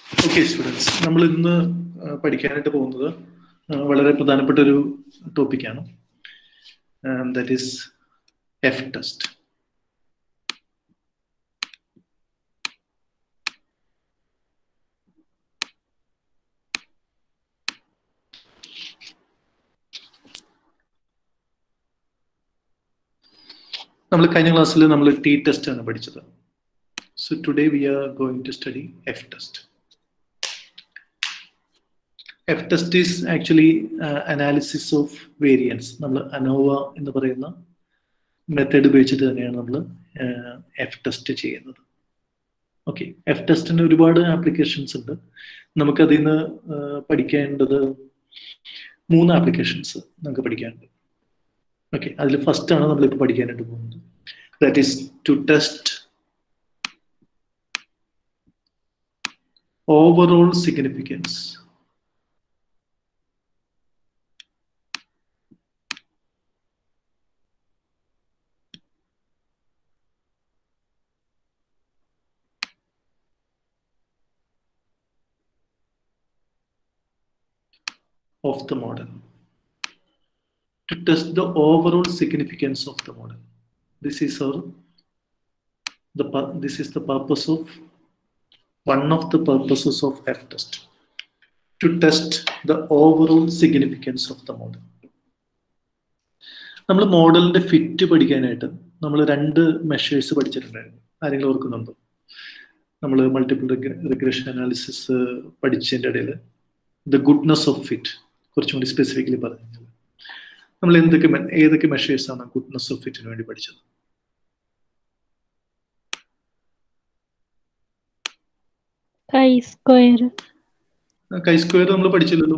Okay students നമ്മൾ ഇന്ന് പഠിക്കാനായിട്ട് പോകുന്നത് വളരെ പ്രധാനപ്പെട്ട ഒരു ടോപ്പിക്കാണ് ദാറ്റ് ഈസ് എഫ് ടെസ്റ്റ് നമ്മൾ കഴിഞ്ഞ ക്ലാസ്സിൽ നമ്മൾ ടി ടെസ്റ്റ് ആണ് പഠിച്ചത് so today we are going to study F test F test is actually analysis of variance നമ്മൾ അനോവ എന്ന് പറയുന്ന മെത്തേഡ് ഉപയോഗിച്ചിട്ട് തന്നെയാണ് നമ്മൾ എഫ് ടെസ്റ്റ് ചെയ്യുന്നത് ഓക്കെ എഫ് ടെസ്റ്റിന് ഒരുപാട് ആപ്ലിക്കേഷൻസ് ഉണ്ട് നമുക്കതിൽ നിന്ന് പഠിക്കേണ്ടത് മൂന്ന് ആപ്ലിക്കേഷൻസ് നമുക്ക് പഠിക്കാനുണ്ട് ഓക്കെ അതിൽ ഫസ്റ്റ് ആണ് നമ്മളിപ്പോൾ പഠിക്കാനായിട്ട് പോകുന്നത് that is to test overall significance of the model to test the overall significance of the model. This is our the this is the purpose of one of the purposes of F test to test the overall significance of the model. നമ്മൾ മോഡലിന്റെ fit പഠിക്കാനായിട്ട് നമ്മൾ രണ്ട് measures പഠിച്ചിട്ടുണ്ടായിരുന്നു ആരെങ്കിലും ഓർക്കുന്നുണ്ടോ നമ്മൾ multiple regression analysis പഠിച്ചതിൻ്റെ ഇടയിൽ the goodness of fit കുറച്ചും കൂടി സ്പെസിഫിക്കലി പറഞ്ഞു നമ്മൾ എന്തൊക്കെ ഏതൊക്കെ മെഷേഴ്സ് ആണ് ഗുഡ്നെസ് ഓഫ് ഫിറ്റിന് വേണ്ടി പഠിച്ചത് കൈ സ്ക്വയർ കൈ സ്ക്വയർ നമ്മൾ പഠിച്ചില്ലല്ലോ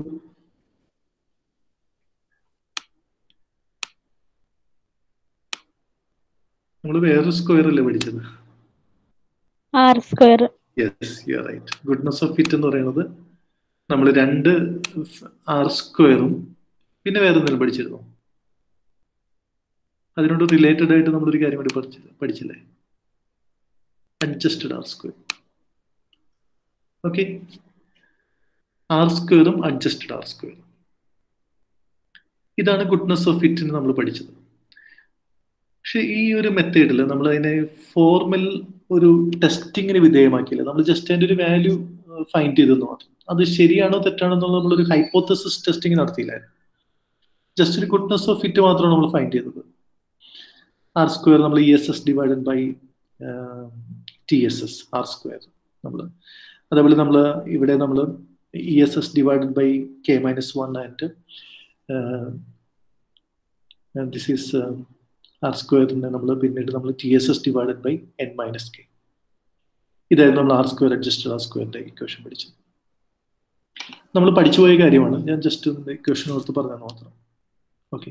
നമ്മൾ വേറെ സ്ക്വയർ അല്ലേ പഠിച്ചത് R square yes you right goodness of fit എന്ന് പറയുന്നത് നമ്മൾ രണ്ട് ആർ സ്ക്വയറും പിന്നെ വേറെ എന്തെങ്കിലും പഠിച്ചിരുന്നു അതിനോട് റിലേറ്റഡ് ആയിട്ട് നമ്മളൊരു കാര്യം കൂടി പഠിച്ചില്ല പഠിച്ചില്ലേ adjusted R square okay R സ്ക്വയറും അഡ്ജസ്റ്റഡ് ആർ സ്ക്വയറും ഇതാണ് ഗുഡ്നെസ് ഓഫ് ഫിറ്റിന് നമ്മൾ പഠിച്ചത് പക്ഷെ ഈ ഒരു മെത്തേഡിൽ നമ്മൾ അതിനെ ഫോർമൽ ഒരു ടെസ്റ്റിങ്ങിന് വിധേയമാക്കിയില്ല നമ്മൾ ജസ്റ്റ് അതിൻ്റെ ഒരു വാല്യൂ ഫൈൻഡ് ചെയ്തെന്ന് മാത്രം അത് ശരിയാണോ തെറ്റാണോ എന്നുള്ള നമ്മളൊരു ഹൈപ്പോത്തസിസ് ടെസ്റ്റിംഗ് നടത്തിയില്ലായിരുന്നു ജസ്റ്റ് ഒരു ഗുഡ്നെസ് ഓഫ് ഫിറ്റ് മാത്രമാണ് നമ്മൾ ഫൈൻഡ് ചെയ്തത് ആർ സ്ക്വയർ നമ്മൾ E S S divided by T S S R square നമ്മൾ അതേപോലെ നമ്മൾ ഇവിടെ നമ്മൾ E S S divided by K minus one and this is R സ്ക്വയറിനെ നമ്മൾ പിന്നീട് നമ്മൾ T S S divided by N minus K ഇതായിരുന്നു നമ്മൾ ആർ സ്ക്വയർ അഡ്ജസ്റ്റഡ് ആർ സ്ക്വയറിന്റെ ഇക്വേഷൻ പഠിച്ചത് നമ്മൾ പഠിച്ചു പോയ കാര്യമാണ് ഞാൻ ജസ്റ്റ് ഇക്വേഷൻ ഓർത്ത് പറഞ്ഞാൽ മാത്രം ഓക്കെ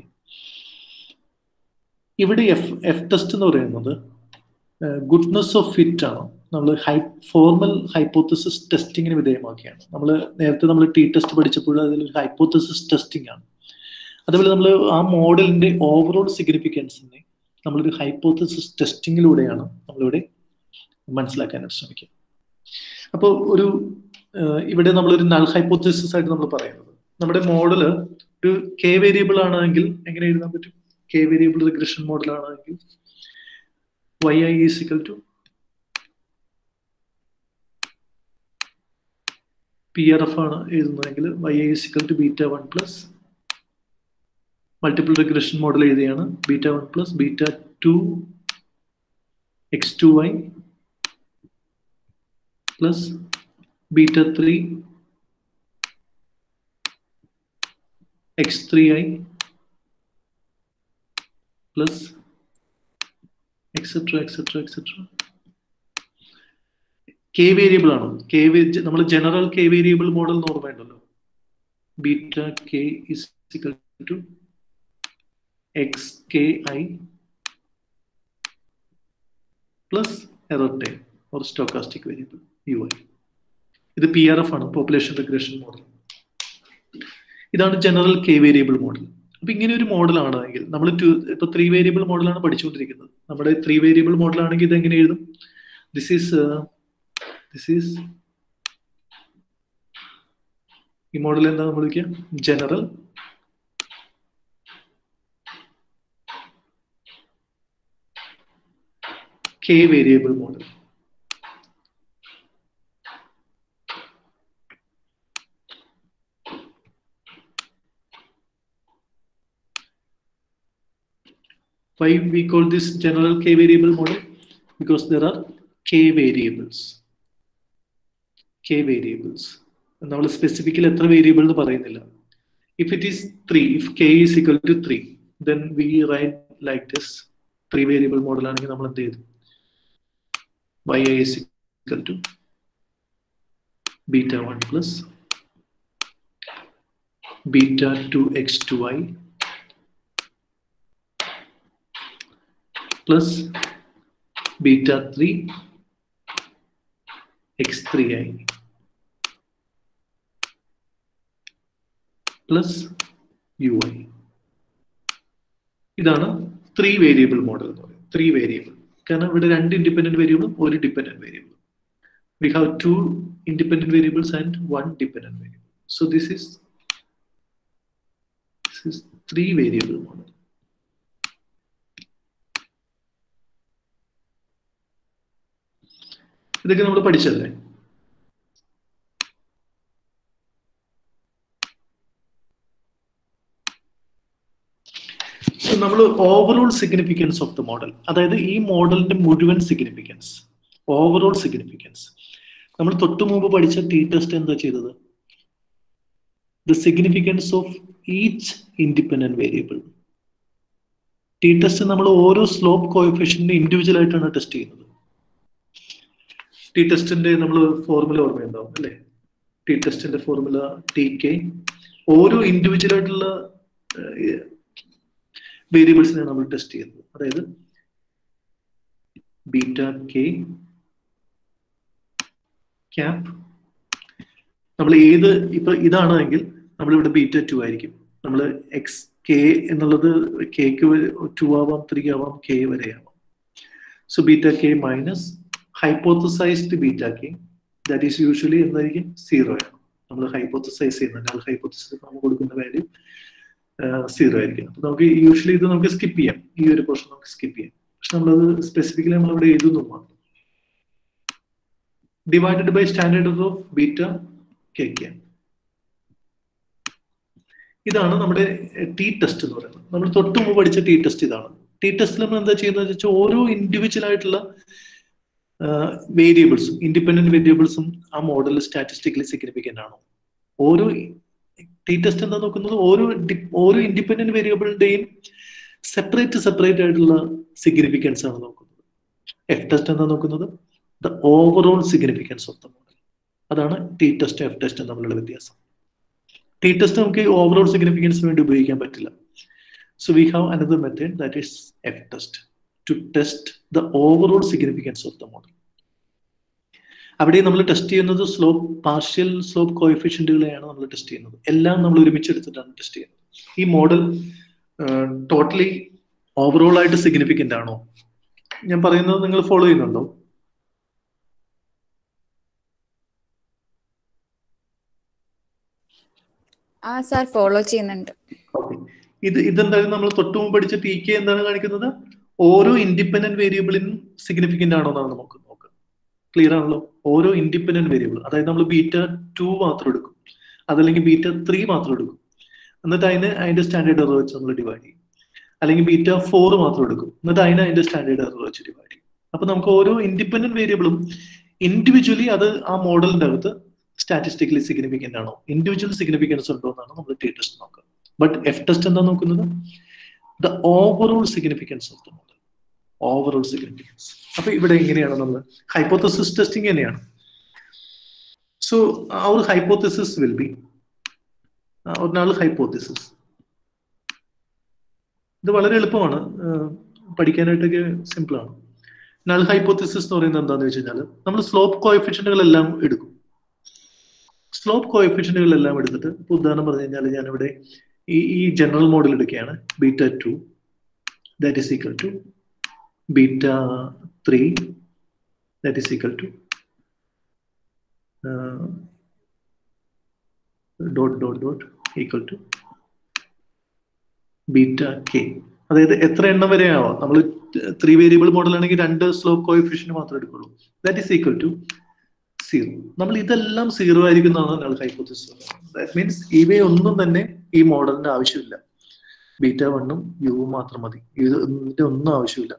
ഇവിടെ എഫ് എഫ് ടെസ്റ്റ് എന്ന് പറയുന്നത് ഗുഡ്നെസ് ഓഫ് ഫിറ്റ് ആണ് നമ്മൾ ഹൈ ഫോർമൽ ഹൈപ്പോത്തസിസ് ടെസ്റ്റിങ്ങിന് വിധേയമാക്കിയാണ് നമ്മൾ നേരത്തെ നമ്മൾ ടി ടെസ്റ്റ് പഠിച്ചപ്പോൾ അതിലൊരു ഹൈപ്പോത്തസിസ് ടെസ്റ്റിംഗ് ആണ് അതുപോലെ നമ്മൾ ആ മോഡലിന്റെ ഓവറോൾ സിഗ്നിഫിക്കൻസിനെ നമ്മളൊരു ഹൈപ്പോത്തസിസ് ടെസ്റ്റിങ്ങിലൂടെയാണ് നമ്മളിവിടെ മനസ്സിലാക്കാനായിട്ട് ശ്രമിക്കുക അപ്പോൾ ഒരു ഇവിടെ നമ്മളൊരു നൾ ഹൈപ്പോത്തസിസ് ആയിട്ട് നമ്മൾ പറയുന്നത് നമ്മുടെ മോഡല് ഒരു കെ വേരിയബിൾ ആണെങ്കിൽ എങ്ങനെ എഴുതാൻ പറ്റും കെ വേരിയബിൾ റിഗ്രഷൻ മോഡൽ ആണെങ്കിൽ Y I is equal to P R F ആണ് എഴുതുന്നതെങ്കിൽ Y I is equal to beta one plus multiple regression model എഴുതിയാണ് beta one plus beta two X two Y plus beta three X three I plus etcetera etcetera etcetera K variable ആണോ K നമ്മൾ general K variable model എന്ന് ഓർമ്മയുണ്ടല്ലോ beta K is to X K I plus error term or stochastic variable U I ഇത് P R F ആണ് population regression model ഇതാണ് general K variable model അപ്പൊ ഇങ്ങനെ ഒരു മോഡൽ ആണെങ്കിൽ നമ്മൾ ടു ഇപ്പൊ ത്രീ വേരിയബിൾ മോഡലാണ് പഠിച്ചുകൊണ്ടിരിക്കുന്നത് നമ്മുടെ ത്രീ വേരിയബിൾ മോഡൽ ആണെങ്കിൽ ഇത് എങ്ങനെ എഴുതും ദിസ് ഈസ് ദിസ് ഈസ് ഈ മോഡൽ എന്താ നമ്മൾ വിളിക്കുക general K variable model why we call this general k variable model because there are k variables k variables നമ്മൾ സ്പെസിഫിക്കലി എത്ര വേരിയബിൾ എന്ന് പറയുന്നില്ല if it is three if K is equal to three then we write like this three variable model ആണെങ്കിൽ നമ്മൾ എന്ത് ചെയ്തു Y I is equal to beta one plus beta two X two I plus beta 3 x3i plus ui ഇതാണ് three variable model എന്ന് പറയുന്നത് three variable കാരണം ഇവിടെ രണ്ട് ഇൻഡിപെൻഡന്റ് വേരിയബിളും ഒരു ഡിപെൻഡന്റ് വേരിയബിളും we have two independent variables and one dependent variable so this is this is three variable model ഇതൊക്കെ നമ്മൾ പഠിച്ചല്ലേ നമ്മൾ overall significance of the model അതായത് ഈ മോഡലിന്റെ മുഴുവൻ സിഗ്നിഫിക്കൻസ് ഓവറോൾ സിഗ്നിഫിക്കൻസ് നമ്മൾ തൊട്ടു മുമ്പ് പഠിച്ച ടി ടെസ്റ്റ് എന്താ ചെയ്തത് the significance of each independent variable T test നമ്മൾ ഓരോ സ്ലോപ്പ് കോയഫിഷ്യന്റ് ഇൻഡിവിജ്വൽ ആയിട്ടാണ് ടെസ്റ്റ് ചെയ്യുന്നത് ടി ടെസ്റ്റിന്റെ നമ്മൾ ഫോർമുല ഓർമ്മയുണ്ടാവും അല്ലേ ടി ടെസ്റ്റിന്റെ ഫോർമുല ടി കെ ഓരോ ഇൻഡിവിജ്വൽ ആയിട്ടുള്ള വേരിയബിൾസിനെ നമ്മൾ ടെസ്റ്റ് ചെയ്യുന്നത് അതായത് ബീറ്റ കെ ക്യാപ് നമ്മൾ ഏത് ഇപ്പൊ ഇതാണെങ്കിൽ നമ്മളിവിടെ ബീറ്റ ടു ആയിരിക്കും നമ്മൾ എക്സ് കെ എന്നുള്ളത് കെക്ക് ടു ആവാം ത്രീ ആവാം കെ വരെ ആവാം so beta K minus hypothesized beta K that is usually എന്തായിരിക്കും സീറോ ആണ് നമ്മൾ ഹൈപ്പോത്തസൈസ് ചെയ്യുന്നുണ്ട് അത് ഹൈപ്പോത്തസൈസ് നമ്മൾ കൊടുക്കുന്ന വാല്യൂ സീറോ ആയിരിക്കും അപ്പൊ നമുക്ക് യൂഷ്വലി ഇത് നമുക്ക് സ്കിപ്പ് ചെയ്യാം ഈ ഒരു പോർഷൻ നമുക്ക് സ്കിപ്പ് ചെയ്യാം പക്ഷെ നമ്മളത് സ്പെസിഫിക്കലി നമ്മൾ ഇവിടെ എഴുതുന്നു മാത്രം divided by standard of beta K K ഇതാണ് നമ്മുടെ ടി ടെസ്റ്റ് എന്ന് പറയുന്നത് നമ്മൾ തൊട്ട് മുമ്പ് പഠിച്ച ടി ടെസ്റ്റ് ഇതാണ് ടി ടെസ്റ്റിൽ നമ്മൾ എന്താ ചെയ്യുന്നത് വെച്ചാൽ ഓരോ ഇൻഡിവിജ്വൽ ആയിട്ടുള്ള വേരിയബിൾസും ഇൻഡിപെൻഡന്റ് വേരിയബിൾസും ആ മോഡലിൽ സ്റ്റാറ്റിസ്റ്റിക്കലി സിഗ്നിഫിക്കന്റ് ആണോ ഓരോ ടി ടെസ്റ്റ് എന്താ നോക്കുന്നത് ഓരോ ഓരോ ഇൻഡിപെൻഡന്റ് വേരിയബിളിന്റെയും സെപ്പറേറ്റ് സെപ്പറേറ്റ് ആയിട്ടുള്ള സിഗ്നിഫിക്കൻസ് ആണ് നോക്കുന്നത് എഫ് ടെസ്റ്റ് എന്താ നോക്കുന്നത് the overall significance of the model അതാണ് ടി ടെസ്റ്റ് എഫ് ടെസ്റ്റ് തമ്മിലുള്ള വ്യത്യാസം ടി ടെസ്റ്റ് നമുക്ക് ഓവറോൾ സിഗ്നിഫിക്കൻസ് വേണ്ടി ഉപയോഗിക്കാൻ പറ്റില്ല so we have another method that is F test to test the overall significance of the model അവിടെ നമ്മൾ test ചെയ്യുന്നത് സ്ലോപ്പ് പാർഷ്യൽ സ്ലോപ്പ് കോയിഫിഷ്യന്റുകളെയാണ് നമ്മൾ ടെസ്റ്റ് ചെയ്യുന്നത് എല്ലാം നമ്മൾ ഒരുമിച്ച് എടുത്തിട്ടാണ് ടെസ്റ്റ് ചെയ്യുന്നത് ഈ മോഡൽ ടോട്ടലി ഓവറോൾ ആയിട്ട് സിഗ്നിഫിക്കന്റ് ആണോ ഞാൻ പറയുന്നത് നിങ്ങൾ ഫോളോ ചെയ്യുന്നുണ്ടോ ആ സാർ ഫോളോ ചെയ്യുന്നുണ്ട് ഓക്കെ ഇത് ഇതെന്തായാലും നമ്മൾ തൊട്ടു മുമ്പ് പഠിച്ച ടി കെ എന്താണ് കാണിക്കുന്നത് ഓരോ ഇൻഡിപെൻഡന്റ് വേരിയബിളിനും സിഗ്നിഫിക്കന്റ് ആണോ എന്നാണ് നമുക്ക് നോക്കുക ക്ലിയർ ആണല്ലോ ഓരോ ഇൻഡിപെൻഡന്റ് വേരിയബിൾ അതായത് നമ്മൾ ബീറ്റ ടു മാത്രം എടുക്കും അതല്ലെങ്കിൽ ബീറ്റ ത്രീ മാത്രം എടുക്കും എന്നിട്ട് അതിന് അതിന്റെ സ്റ്റാൻഡേർഡ് എറർ വെച്ച് നമ്മൾ ഡിവൈഡ് ചെയ്യും അല്ലെങ്കിൽ ബീറ്റ ഫോർ മാത്രം എടുക്കും എന്നിട്ട് അതിന് അതിന്റെ സ്റ്റാൻഡേർഡ് എറർ വെച്ച് ഡിവൈഡ് ചെയ്യും അപ്പൊ നമുക്ക് ഓരോ ഇൻഡിപെൻഡന്റ് വേരിയബിളും ഇൻഡിവിജ്വലി അത് ആ മോഡലിന്റെ അകത്ത് സ്റ്റാറ്റിസ്റ്റിക്കലി സിഗ്നിഫിക്കന്റ് ആണോ ഇൻഡിവിജ്വൽ സിഗ്നിഫിക്കൻസ് ഉണ്ടോ എന്നാണ് നമ്മൾ ടി ടെസ്റ്റ് നോക്കുക ബട്ട് എഫ് ടെസ്റ്റ് എന്താ നോക്കുന്നത് the overall significance of the model overall significance അപ്പൊ ഇവിടെ എങ്ങനെയാണ് നമ്മൾ ഹൈപ്പോത്തസിസ് ടെസ്റ്റിംഗ് എങ്ങനെയാണ് so our hypothesis will be ഒരാൾ ഹൈപ്പോത്തസിസ് ഇത് വളരെ എളുപ്പമാണ് പഠിക്കാനായിട്ടൊക്കെ സിമ്പിൾ ആണ് നൾ ഹൈപ്പോത്തസിസ് എന്ന് പറയുന്നത് എന്താണെന്ന് വെച്ച് കഴിഞ്ഞാൽ നമ്മൾ സ്ലോപ്പ് കോയഫിഷ്യന്റുകളെല്ലാം എടുക്കും സ്ലോപ്പ് കോയഫിഷ്യന്റുകളെല്ലാം എടുത്തിട്ട് ഇപ്പൊ ഉദാഹരണം പറഞ്ഞു കഴിഞ്ഞാൽ ഞാനിവിടെ ഈ ഈ ജനറൽ മോഡൽ എടുക്കുകയാണ് beta two that is equal to beta three that is equal to dot dot dot equal to beta K അതായത് എത്ര എണ്ണം വരെ ആവാം നമ്മൾ ത്രീ വേരിയബിൾ മോഡൽ ആണെങ്കിൽ രണ്ട് സ്ലോപ്പ് കോയിഫിഷ്യൻ മാത്രമേ എടുക്കുള്ളൂ that is equal to zero നമ്മൾ ഇതെല്ലാം സീറോ ആയിരിക്കും എന്നാണ് ഞങ്ങൾ ഹൈപ്പോത്തിസ് ദാറ്റ് മീൻസ് ഇവയൊന്നും തന്നെ ഈ മോഡലിന്റെ ആവശ്യമില്ല ബീറ്റ വണ്ണും യുവും മാത്രം മതി ഇത് ഇതിന്റെ ഒന്നും ആവശ്യമില്ല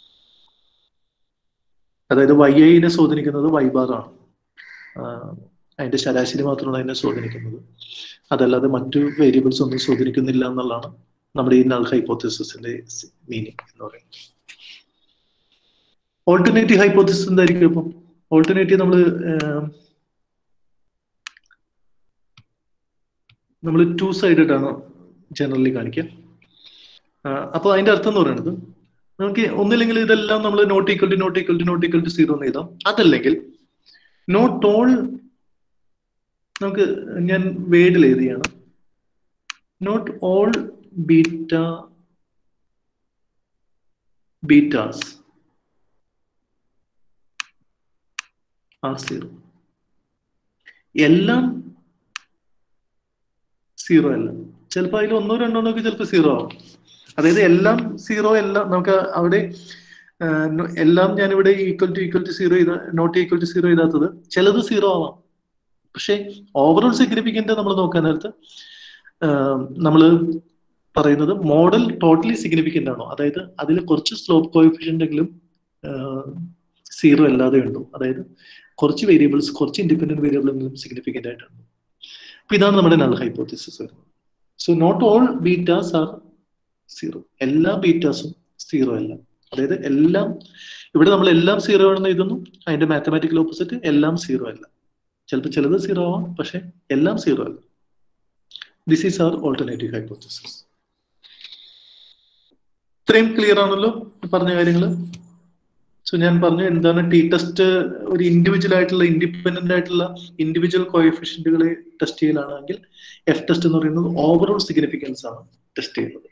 അതായത് വൈ ഐനെ സ്വാധീനിക്കുന്നത് വൈ ബാർ ആണ് അതിന്റെ ശരാശരി മാത്രമാണ് അതിനെ സ്വാധീനിക്കുന്നത് അതല്ലാതെ മറ്റു വേരിയബിൾസ് ഒന്നും സ്വാധീനിക്കുന്നില്ല എന്നുള്ളതാണ് നമ്മുടെ ഈ നൾ ഹൈപ്പോത്തിസിന്റെ മീനിങ് എന്ന് പറയുന്നത് ഓൾട്ടർനേറ്റീവ് ഹൈപ്പോത്തിസിസ് എന്തായിരിക്കും ഇപ്പം ഓൾട്ടർനേറ്റീവ് നമ്മൾ നമ്മൾ ടു സൈഡഡ് ആണ് ജനറലി കാണിക്കുക അപ്പോൾ അതിന്റെ അർത്ഥം എന്ന് പറയുന്നത് നമുക്ക് ഒന്നില്ലെങ്കിൽ ഇതെല്ലാം നമ്മൾ not equal to not equal to not equal to zero എന്ന് എഴുതാം അതല്ലെങ്കിൽ നോട്ട് ഓൾ നമുക്ക് ഞാൻ വേഡിൽ എഴുതിയാണ് not all beta betas are zero എല്ലാം സീറോ അല്ല ചിലപ്പോൾ അതിൽ ഒന്നോ രണ്ടോ ഒക്കെ ചിലപ്പോൾ സീറോ ആവും അതായത് എല്ലാം സീറോ എല്ലാം നമുക്ക് അവിടെ എല്ലാം ഞാനിവിടെ equal to equal to zero ചെയ്ത നോട്ട് ഈക്വൽ ടു സീറോ ചെയ്താത്തത് ചിലത് സീറോ ആവാം പക്ഷെ ഓവറോൾ സിഗ്നിഫിക്കന്റ് നമ്മൾ നോക്കാൻ നേരത്ത് നമ്മൾ പറയുന്നത് മോഡൽ ടോട്ടലി സിഗ്നിഫിക്കന്റ് ആണോ അതായത് അതിൽ കുറച്ച് സ്ലോപ്പ് കോയിഫിഷ്യന്റ് എങ്കിലും സീറോ അല്ലാതെ ഉണ്ടോ അതായത് കുറച്ച് വേരിയബിൾസ് കുറച്ച് ഇൻഡിപെൻഡന്റ് വേരിയബിൾ എങ്കിലും സിഗ്നിഫിക്കന്റ് ആയിട്ടുണ്ട് അപ്പൊ ഇതാണ് നമ്മുടെ നൾ ഹൈപ്പോത്തിസിസ് വരുന്നത് so not all betas are zero എല്ലാ ബീറ്റാസും സീറോ അല്ല അതായത് എല്ലാം ഇവിടെ നമ്മൾ എല്ലാം സീറോ ആണെന്ന് എഴുതുന്നു അതിന്റെ മാത്തമാറ്റിക്കൽ ഓപ്പോസിറ്റ് എല്ലാം സീറോ അല്ല ചിലപ്പോൾ ചിലത് സീറോ ആവാം പക്ഷെ എല്ലാം സീറോ അല്ല this is our alternative hypothesis ഇത്രയും ക്ലിയർ ആണല്ലോ പറഞ്ഞ കാര്യങ്ങൾ സോ ഞാൻ പറഞ്ഞു എന്താണ് ടി ടെസ്റ്റ് ഒരു ഇൻഡിവിജ്വൽ ആയിട്ടുള്ള ഇൻഡിപെൻഡന്റ് ആയിട്ടുള്ള ഇൻഡിവിജ്വൽ കോയഫിഷ്യന്റുകളെ ടെസ്റ്റ് ചെയ്യലാണെങ്കിൽ എഫ് ടെസ്റ്റ് എന്ന് പറയുന്നത് ഓവറോൾ സിഗ്നിഫിക്കൻസ് ആണ് ടെസ്റ്റ് ചെയ്യുന്നത്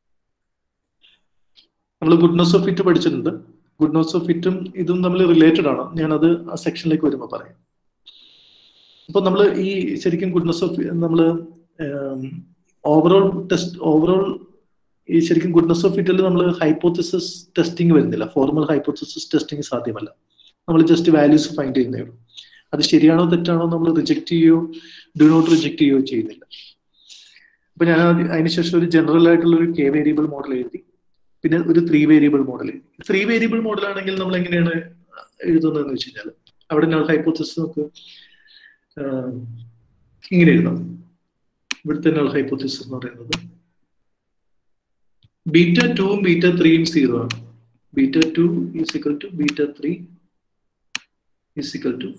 നമ്മൾ ഗുഡ്നസ് ഓഫ് ഫിറ്റ് പഠിച്ചിട്ടുണ്ട് ഗുഡ്നസ് ഓഫ് ഫിറ്റും ഇതും തമ്മിൽ റിലേറ്റഡ് ആണ് ഞാനത് ആ സെക്ഷനിലേക്ക് വരുമ്പോൾ പറയാം അപ്പൊ നമ്മൾ ഈ ശരിക്കും ഗുഡ്നസ് ഓഫ് നമ്മൾ ഓവറോൾ ടെസ്റ്റ് ഓവറോൾ ഈ ശരിക്കും ഗുഡ്നസ് ഓഫ് ഫിറ്റിൽ നമ്മൾ ഹൈപ്പോത്തിസിസ് ടെസ്റ്റിംഗ് വരുന്നില്ല ഫോർമൽ ഹൈപ്പോത്തിസിസ് ടെസ്റ്റിംഗ് സാധ്യമല്ല നമ്മൾ ജസ്റ്റ് വാല്യൂസ് ഫൈൻഡ് ചെയ്യുന്നേ ഉള്ളൂ അത് ശരിയാണോ തെറ്റാണോ നമ്മൾ റിജക്ട് ചെയ്യുകയോ ഡു നോട്ട് റിജക്ട് ചെയ്യുകയോ ചെയ്യുന്നില്ല അപ്പൊ ഞാൻ അതിനുശേഷം ഒരു ജനറൽ ആയിട്ടുള്ള ഒരു കെ വേരിയബിൾ മോഡൽ എഴുതി പിന്നെ ഒരു ത്രീ വേരിയബിൾ മോഡൽ എഴുതി ത്രീ വേരിയബിൾ മോഡൽ ആണെങ്കിൽ നമ്മൾ എങ്ങനെയാണ് എഴുതുന്നതെന്ന് വെച്ച് കഴിഞ്ഞാൽ അവിടെ നമ്മൾ ഹൈപ്പോത്തിസിസ് നമുക്ക് ഇങ്ങനെ എഴുതാം ഇവിടുത്തെ നൾ ഹൈപ്പോത്തിസിസ് എന്ന് പറയുന്നത് ബീറ്റ ടുവും ബീറ്റ ത്രീയും സീറോ ആണ് beta two is equal to beta three is equal to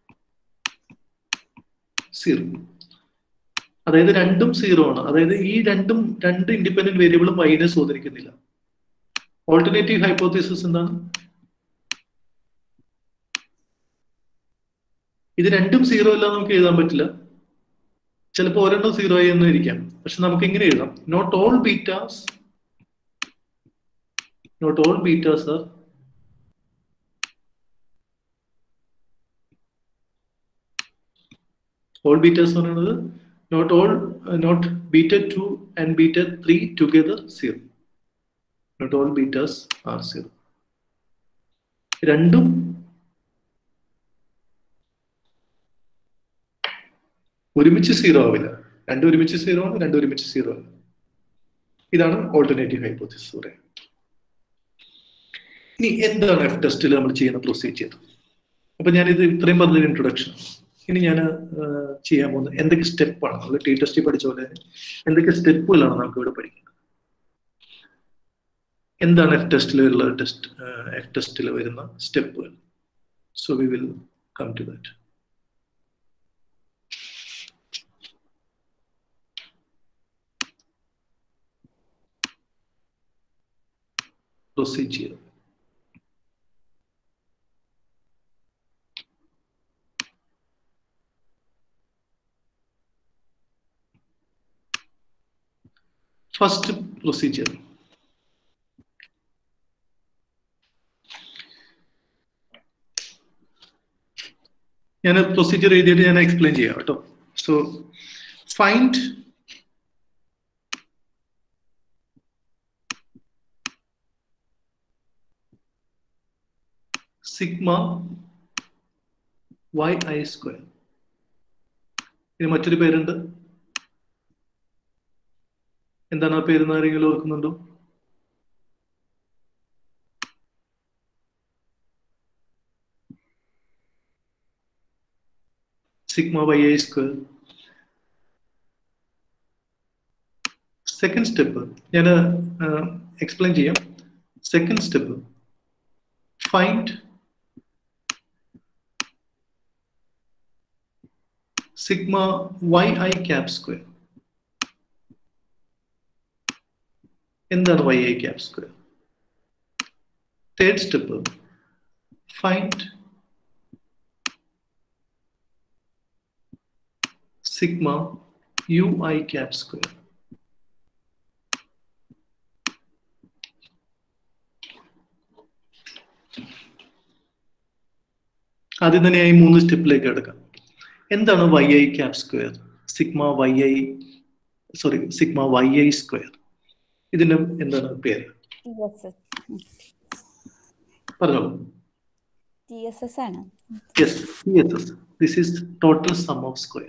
zero അതായത് രണ്ടും സീറോ ആണ് അതായത് ഈ രണ്ടും രണ്ട് ഇൻഡിപെൻഡന്റ് വേരിയബിളും വൈനെ സ്വാധീനിക്കുന്നില്ല ഓൾട്ടർനേറ്റീവ് ഹൈപ്പോത്തിസിസ് എന്താണ് ഇത് രണ്ടും സീറോ അല്ല നമുക്ക് എഴുതാൻ പറ്റില്ല ചിലപ്പോൾ ഒരെണ്ണം സീറോ ആയി എന്ന് ഇരിക്കാം പക്ഷെ നമുക്ക് ഇങ്ങനെ എഴുതാം not all betas not all betas are all betas എന്ന് പറയുന്നത് not all uh, not beta 2 and beta 3 together zero not all betas are zero രണ്ടും ഒരുമിച്ച് സീറോ ആവില്ല രണ്ടും ഒരുമിച്ച് സീറോ ആണ് രണ്ടും ഒരുമിച്ച് സീറോ ആണ് ഇതാണ് ഓൾട്ടർനേറ്റീവ് ഹൈപ്പോത്തിസിസ് പറയുന്നത് ഇനി എന്താണ് എഫ് ടെസ്റ്റിൽ നമ്മൾ ചെയ്യുന്ന പ്രൊസീജിയർ അപ്പൊ ഞാനിത് ഇത്രയും പറഞ്ഞൊരു ഇൻട്രൊഡക്ഷൻ ഇനി ഞാൻ ചെയ്യാൻ പോകുന്നത് എന്തൊക്കെ സ്റ്റെപ്പാണ് നമ്മൾ ടി ടെസ്റ്റിൽ പഠിച്ച പോലെ എന്തൊക്കെ സ്റ്റെപ്പുകളാണ് നമുക്ക് ഇവിടെ പഠിക്കുന്നത് എന്താണ് എഫ് ടെസ്റ്റിലുള്ള ടെസ്റ്റ് എഫ് ടെസ്റ്റിൽ വരുന്ന സ്റ്റെപ്പുകൾ so we will come to that procedure. First procedure. ഞാൻ പ്രൊസീജിയർ എഴുതിയിട്ട് ഞാൻ എക്സ്പ്ലെയിൻ ചെയ്യാം കേട്ടോ so find sigma yi square ഇനി മറ്റൊരു പേരുണ്ട് എന്താണ് ആ പേര് ആരെങ്കിലും ഓർക്കുന്നുണ്ടോ sigma Y I square second step ഞാൻ എക്സ്പ്ലെയിൻ ചെയ്യാം second step find sigma Y I cap square എന്താണ് Y I cap square third step find sigma U I cap square ആദ്യം തന്നെ ഈ മൂന്ന് സ്റ്റെപ്പിലേക്ക് എടുക്കാം എന്താണ് Y I cap square sigma Y I sorry sigma Y I square ഇതിന്റെ എന്താണ് പേര് പറഞ്ഞോളൂ ടി എസ് എസ് ആണ് yes yes yes this is total sum of square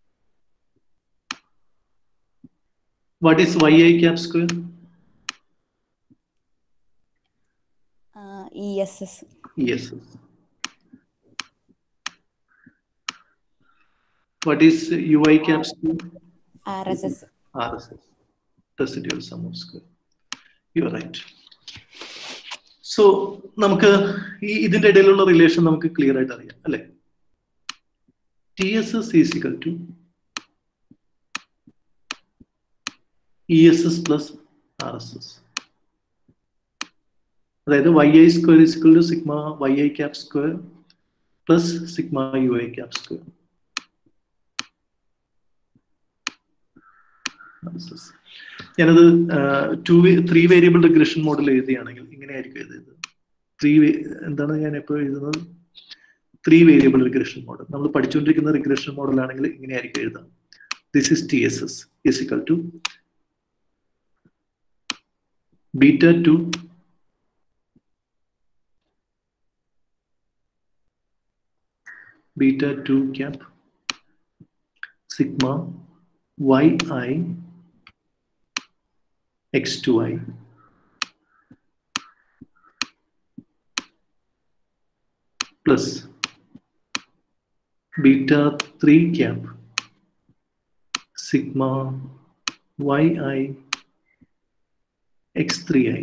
what is Y I cap square E S S yes What is UI cap square? R S S RSS, residual sum of square. You are right. So നമുക്ക് ഈ ഇതിന്റെ ഇടയിലുള്ള relation നമുക്ക് clear ആയിട്ട് അറിയാം അല്ലെ T S S is equal to E S S plus R S S അതായത് Y I square is equal to sigma Y I cap square plus sigma U I cap square ഞാനത് two three variable regression model എഴുതുകയാണെങ്കിൽ ഇങ്ങനെയായിരിക്കും എഴുതിയത് three എന്താണ് ഞാൻ എപ്പോൾ എഴുതുന്നത് three variable regression model നമ്മൾ പഠിച്ചുകൊണ്ടിരിക്കുന്ന റിഗ്രഷൻ മോഡൽ ആണെങ്കിൽ ഇങ്ങനെയായിരിക്കും എഴുതാം this is T S S is equal to beta two beta two cap sigma Y I x2i plus beta 3 cap sigma yi x3i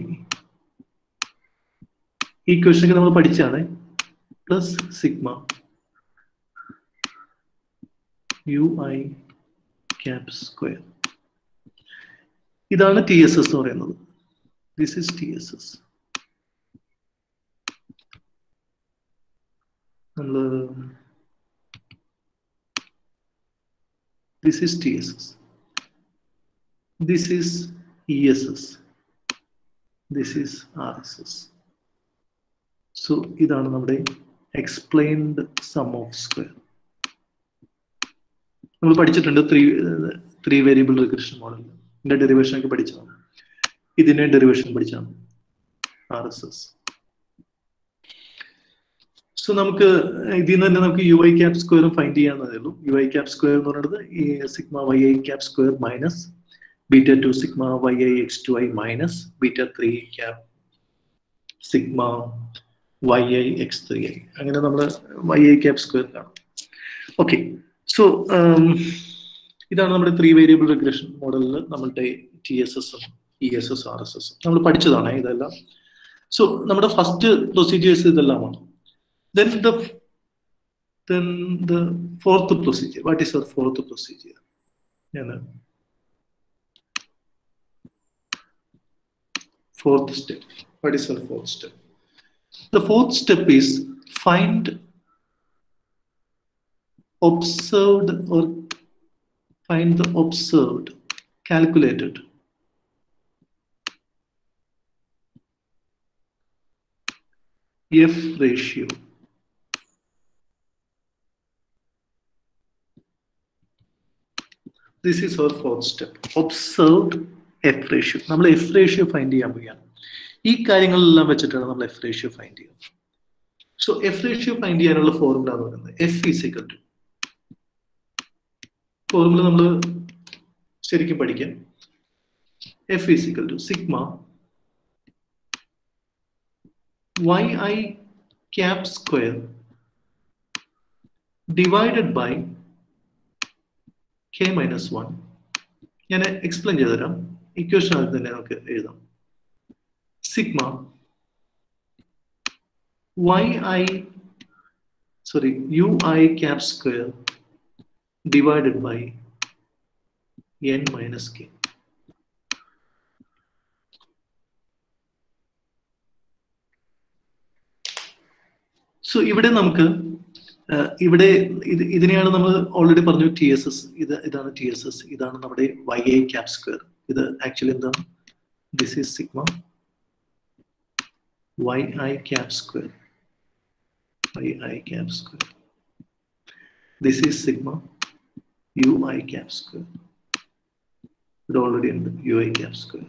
ഈ ക്വസ്റ്റ്യൻ നമ്മൾ പഠിച്ചാണ് plus sigma U I cap square ഇതാണ് T S S എന്ന് പറയുന്നത് this is T S S നമ്മള് this is T S S this is E S S this is R S S so ഇതാണ് നമ്മുടെ explained sum of square നമ്മൾ പഠിച്ചിട്ടുണ്ട് three three variable regression model ഇതിന്റെ derivation ഒക്കെ പഠിച്ചതാണ് ഇതിന്റെ derivation പഠിച്ചതാണ് ആർ എസ് എസ് സോ നമുക്ക് ഇതിൽ നിന്ന് തന്നെ നമുക്ക് യു ഐ ക്യാപ് സ്ക്വയറും ഫൈൻഡ് ചെയ്യാവുന്നതേ ഉള്ളൂ യു ഐ ക്യാപ് സ്ക്വയർ എന്ന് പറയുന്നത് ഈ sigma Y I cap square minus beta two sigma Y I X two I minus beta three cap sigma Y I X three I അങ്ങനെ നമ്മൾ Y I cap square കാണും okay so ഇതാണ് നമ്മുടെ three variable regression മോഡലിൽ നമ്മളുടെ T S എസും E S S R S എസും നമ്മൾ പഠിച്ചതാണ് ഇതെല്ലാം സോ നമ്മുടെ ഫസ്റ്റ് പ്രൊസീജിയേഴ്സ് ഇതെല്ലാമാണ് then the then the fourth procedure what is our fourth procedure ഞാൻ fourth step what is our fourth step the fourth step is find observed or find the observed calculated f ratio this is our fourth step observed F ratio നമ്മൾ F ratio find ചെയ്യാൻ പോവുകയാണ് ഈ കാര്യങ്ങളെല്ലാം വെച്ചിട്ടാണ് നമ്മൾ F ratio find ചെയ്യുന്നത് so F ratio find ചെയ്യാനുള്ള formula എന്ന് പറയുന്നത് എഫ് ഈസിക്കൽ ടു ഫോർമുല നമ്മൾ ശരിക്കും പഠിക്കാം F is equal to sigma Y I cap square divided by K minus one ഞാൻ എക്സ്പ്ലെയിൻ ചെയ്തുതരാം ഇക്വേഷൻ അത് തന്നെ നമുക്ക് എഴുതാം sigma Y I sorry U I cap square divided by N minus K so ഇവിടെ നമുക്ക് ഇവിടെ ഇത് ഇതിനെയാണ് നമ്മൾ ഓൾറെഡി പറഞ്ഞു ടി എസ് എസ് ഇത് ഇതാണ് ടി എസ് എസ് ഇതാണ് നമ്മുടെ വൈ ഐ ക്യാപ് സ്ക്വയർ ഇത് ആക്ച്വലി എന്താണ് this is sigma Y I cap square Y I cap square this is sigma U I cap square ഇത് ഓൾറെഡി ഉണ്ട് U I cap square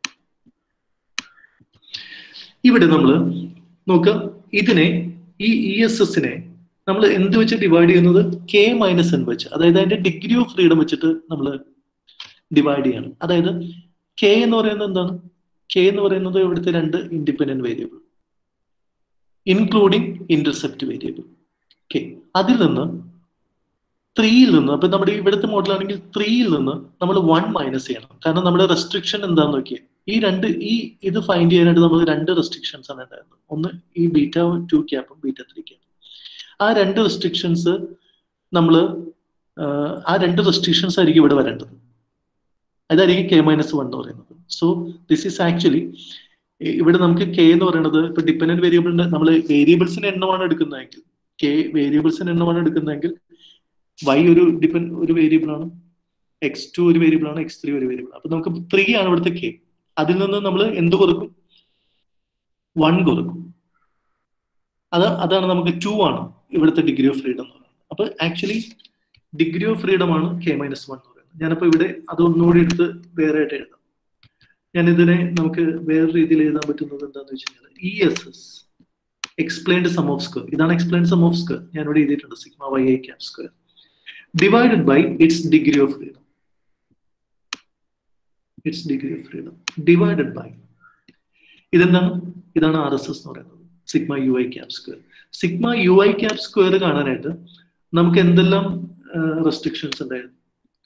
ഇവിടെ നമ്മൾ നോക്കുക ഇതിനെ ഈ ഇ എസ് എസിനെ നമ്മൾ എന്ത് വെച്ച് ഡിവൈഡ് ചെയ്യുന്നത് കെ മൈനസ് എൻ വെച്ച് അതായത് അതിന്റെ ഡിഗ്രി ഓഫ് ഫ്രീഡം വെച്ചിട്ട് നമ്മൾ ഡിവൈഡ് ചെയ്യണം അതായത് കെ എന്ന് പറയുന്നത് എന്താണ് കെ എന്ന് പറയുന്നത് ഇവിടുത്തെ രണ്ട് independent variable including intercept variable K അതിൽ നിന്ന് ത്രീയിൽ നിന്ന് അപ്പൊ നമ്മുടെ ഇവിടുത്തെ മോഡലാണെങ്കിൽ ത്രീയിൽ നിന്ന് നമ്മൾ വൺ മൈനസ് ചെയ്യണം കാരണം നമ്മുടെ റെസ്ട്രിക്ഷൻ എന്താന്ന് നോക്കിയാൽ ഈ രണ്ട് ഈ ഇത് ഫൈൻഡ് ചെയ്യാനായിട്ട് നമ്മൾ രണ്ട് റെസ്ട്രിക്ഷൻസ് ആണ് ഉണ്ടായിരുന്നത് ഒന്ന് ഈ ബീറ്റ ടു ക്യാപ്പും ബീറ്റ ത്രീ ക്യാപ്പും ആ രണ്ട് റെസ്ട്രിക്ഷൻസ് നമ്മൾ ആ രണ്ട് റെസ്ട്രിക്ഷൻസ് ആയിരിക്കും ഇവിടെ വരേണ്ടത് അതായിരിക്കും കെ മൈനസ് വൺ എന്ന് പറയുന്നത് സോ ദിസ് ഈസ് ആക്ച്വലി ഇവിടെ നമുക്ക് കെ എന്ന് പറയുന്നത് ഇപ്പൊ ഡിപ്പെൻഡന്റ് വേരിയബിളിന്റെ നമ്മൾ വേരിയബിൾസിന്റെ എണ്ണമാണ് എടുക്കുന്നതെങ്കിൽ കെ വേരിയബിൾസിന്റെ എണ്ണമാണ് എടുക്കുന്നതെങ്കിൽ വൈ ഒരു ഡിപ്പെൻഡ് ഒരു വേരിയബിൾ ആണ് എക്സ് ടു ഒരു വേരിയബിൾ ആണ് എക്സ് ത്രീ ഒരു വേരിയബിൾ അപ്പൊ നമുക്ക് ത്രീ ആണ് ഇവിടുത്തെ കെ അതിൽ നിന്ന് നമ്മൾ എന്ത് കൊടുക്കും വൺ കൊടുക്കും അത് അതാണ് നമുക്ക് ടു ആണ് ഇവിടുത്തെ ഡിഗ്രി ഓഫ് ഫ്രീഡം എന്ന് പറയുന്നത് അപ്പൊ ആക്ച്വലി ഡിഗ്രി ഓഫ് ഫ്രീഡം ആണ് കെ മൈനസ് വൺ എന്ന് പറയുന്നത് ഞാനിപ്പോ ഇവിടെ അത് ഒന്നുകൂടി എടുത്ത് വേറെ ആയിട്ട് എഴുതാം ഞാൻ ഇതിനെ നമുക്ക് വേറെ രീതിയിൽ എഴുതാൻ പറ്റുന്നത് എന്താണെന്ന് വെച്ച് കഴിഞ്ഞാൽ E S S explained sum of square ഇതാണ് എക്സ്പ്ലെയിൻ സം ഓഫ് സ്ക്വയർ ഞാൻ ഇവിടെ എഴുതിയിട്ടുണ്ട് sigma Y I cap square divided by its degree of freedom its degree of freedom divided by ഇതെന്താണ് ഇതാണ് ആർ എസ് എസ് എന്ന് പറയുന്നത് sigma U I cap square sigma U I cap square കാണാനായിട്ട് നമുക്ക് എന്തെല്ലാം റെസ്ട്രിക്ഷൻസ് ഉണ്ടായിരുന്നു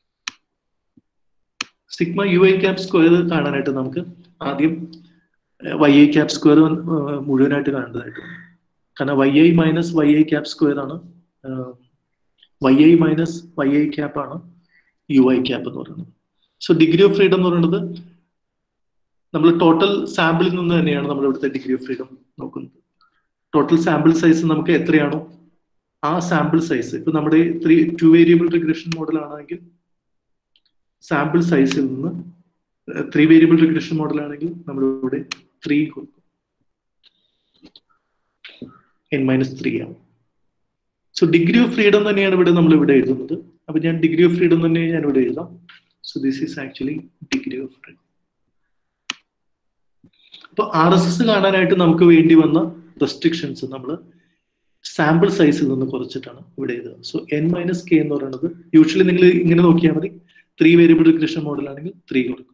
sigma U I cap square കാണാനായിട്ട് നമുക്ക് ആദ്യം വൈ ഐ ക്യാപ് സ്ക്വയർ മുഴുവനായിട്ട് കാണേണ്ടതായിട്ട് കാരണം Y I minus Y I cap square ആണ് Y I minus Y I cap ആണ് യു ഐ ക്യാപ്പ് എന്ന് പറയുന്നത് സോ ഡിഗ്രി ഓഫ് ഫ്രീഡം എന്ന് പറയുന്നത് നമ്മൾ ടോട്ടൽ സാമ്പിളിൽ നിന്ന് തന്നെയാണ് നമ്മൾ ഇവിടുത്തെ ഡിഗ്രി ഓഫ് ഫ്രീഡം നോക്കുന്നത് ടോട്ടൽ സാമ്പിൾ സൈസ് നമുക്ക് എത്രയാണോ ആ സാമ്പിൾ സൈസ് ഇപ്പൊ നമ്മുടെ three two variable regression model ആണെങ്കിൽ സാമ്പിൾ സൈസിൽ നിന്ന് ത്രീ വേരിയബിൾ റിഗ്രഷൻ മോഡൽ ആണെങ്കിൽ നമ്മൾ ഇവിടെ ത്രീ കൊടുക്കും എൻ മൈനസ് ത്രീ ആണ് സോ ഡിഗ്രി ഓഫ് ഫ്രീഡം തന്നെയാണ് ഇവിടെ നമ്മൾ ഇവിടെ എഴുതുന്നത് അപ്പൊ ഞാൻ ഡിഗ്രി ഓഫ് ഫ്രീഡം തന്നെ ഞാൻ ഇവിടെ എഴുതാം so this is actually degree of freedom അപ്പൊ ആർ എസ് എസ് കാണാനായിട്ട് നമുക്ക് വേണ്ടി വന്ന റെസ്ട്രിക്ഷൻസ് നമ്മൾ സാമ്പിൾ സൈസിൽ നിന്ന് കുറച്ചിട്ടാണ് ഇവിടെ എഴുതുക സോ എൻ മൈനസ് കെ എന്ന് പറയുന്നത് യൂഷ്വലി നിങ്ങൾ ഇങ്ങനെ നോക്കിയാൽ മതി ത്രീ വേരിയബിൾ റിഗ്രഷൻ മോഡൽ ആണെങ്കിൽ ത്രീ കൊടുക്കും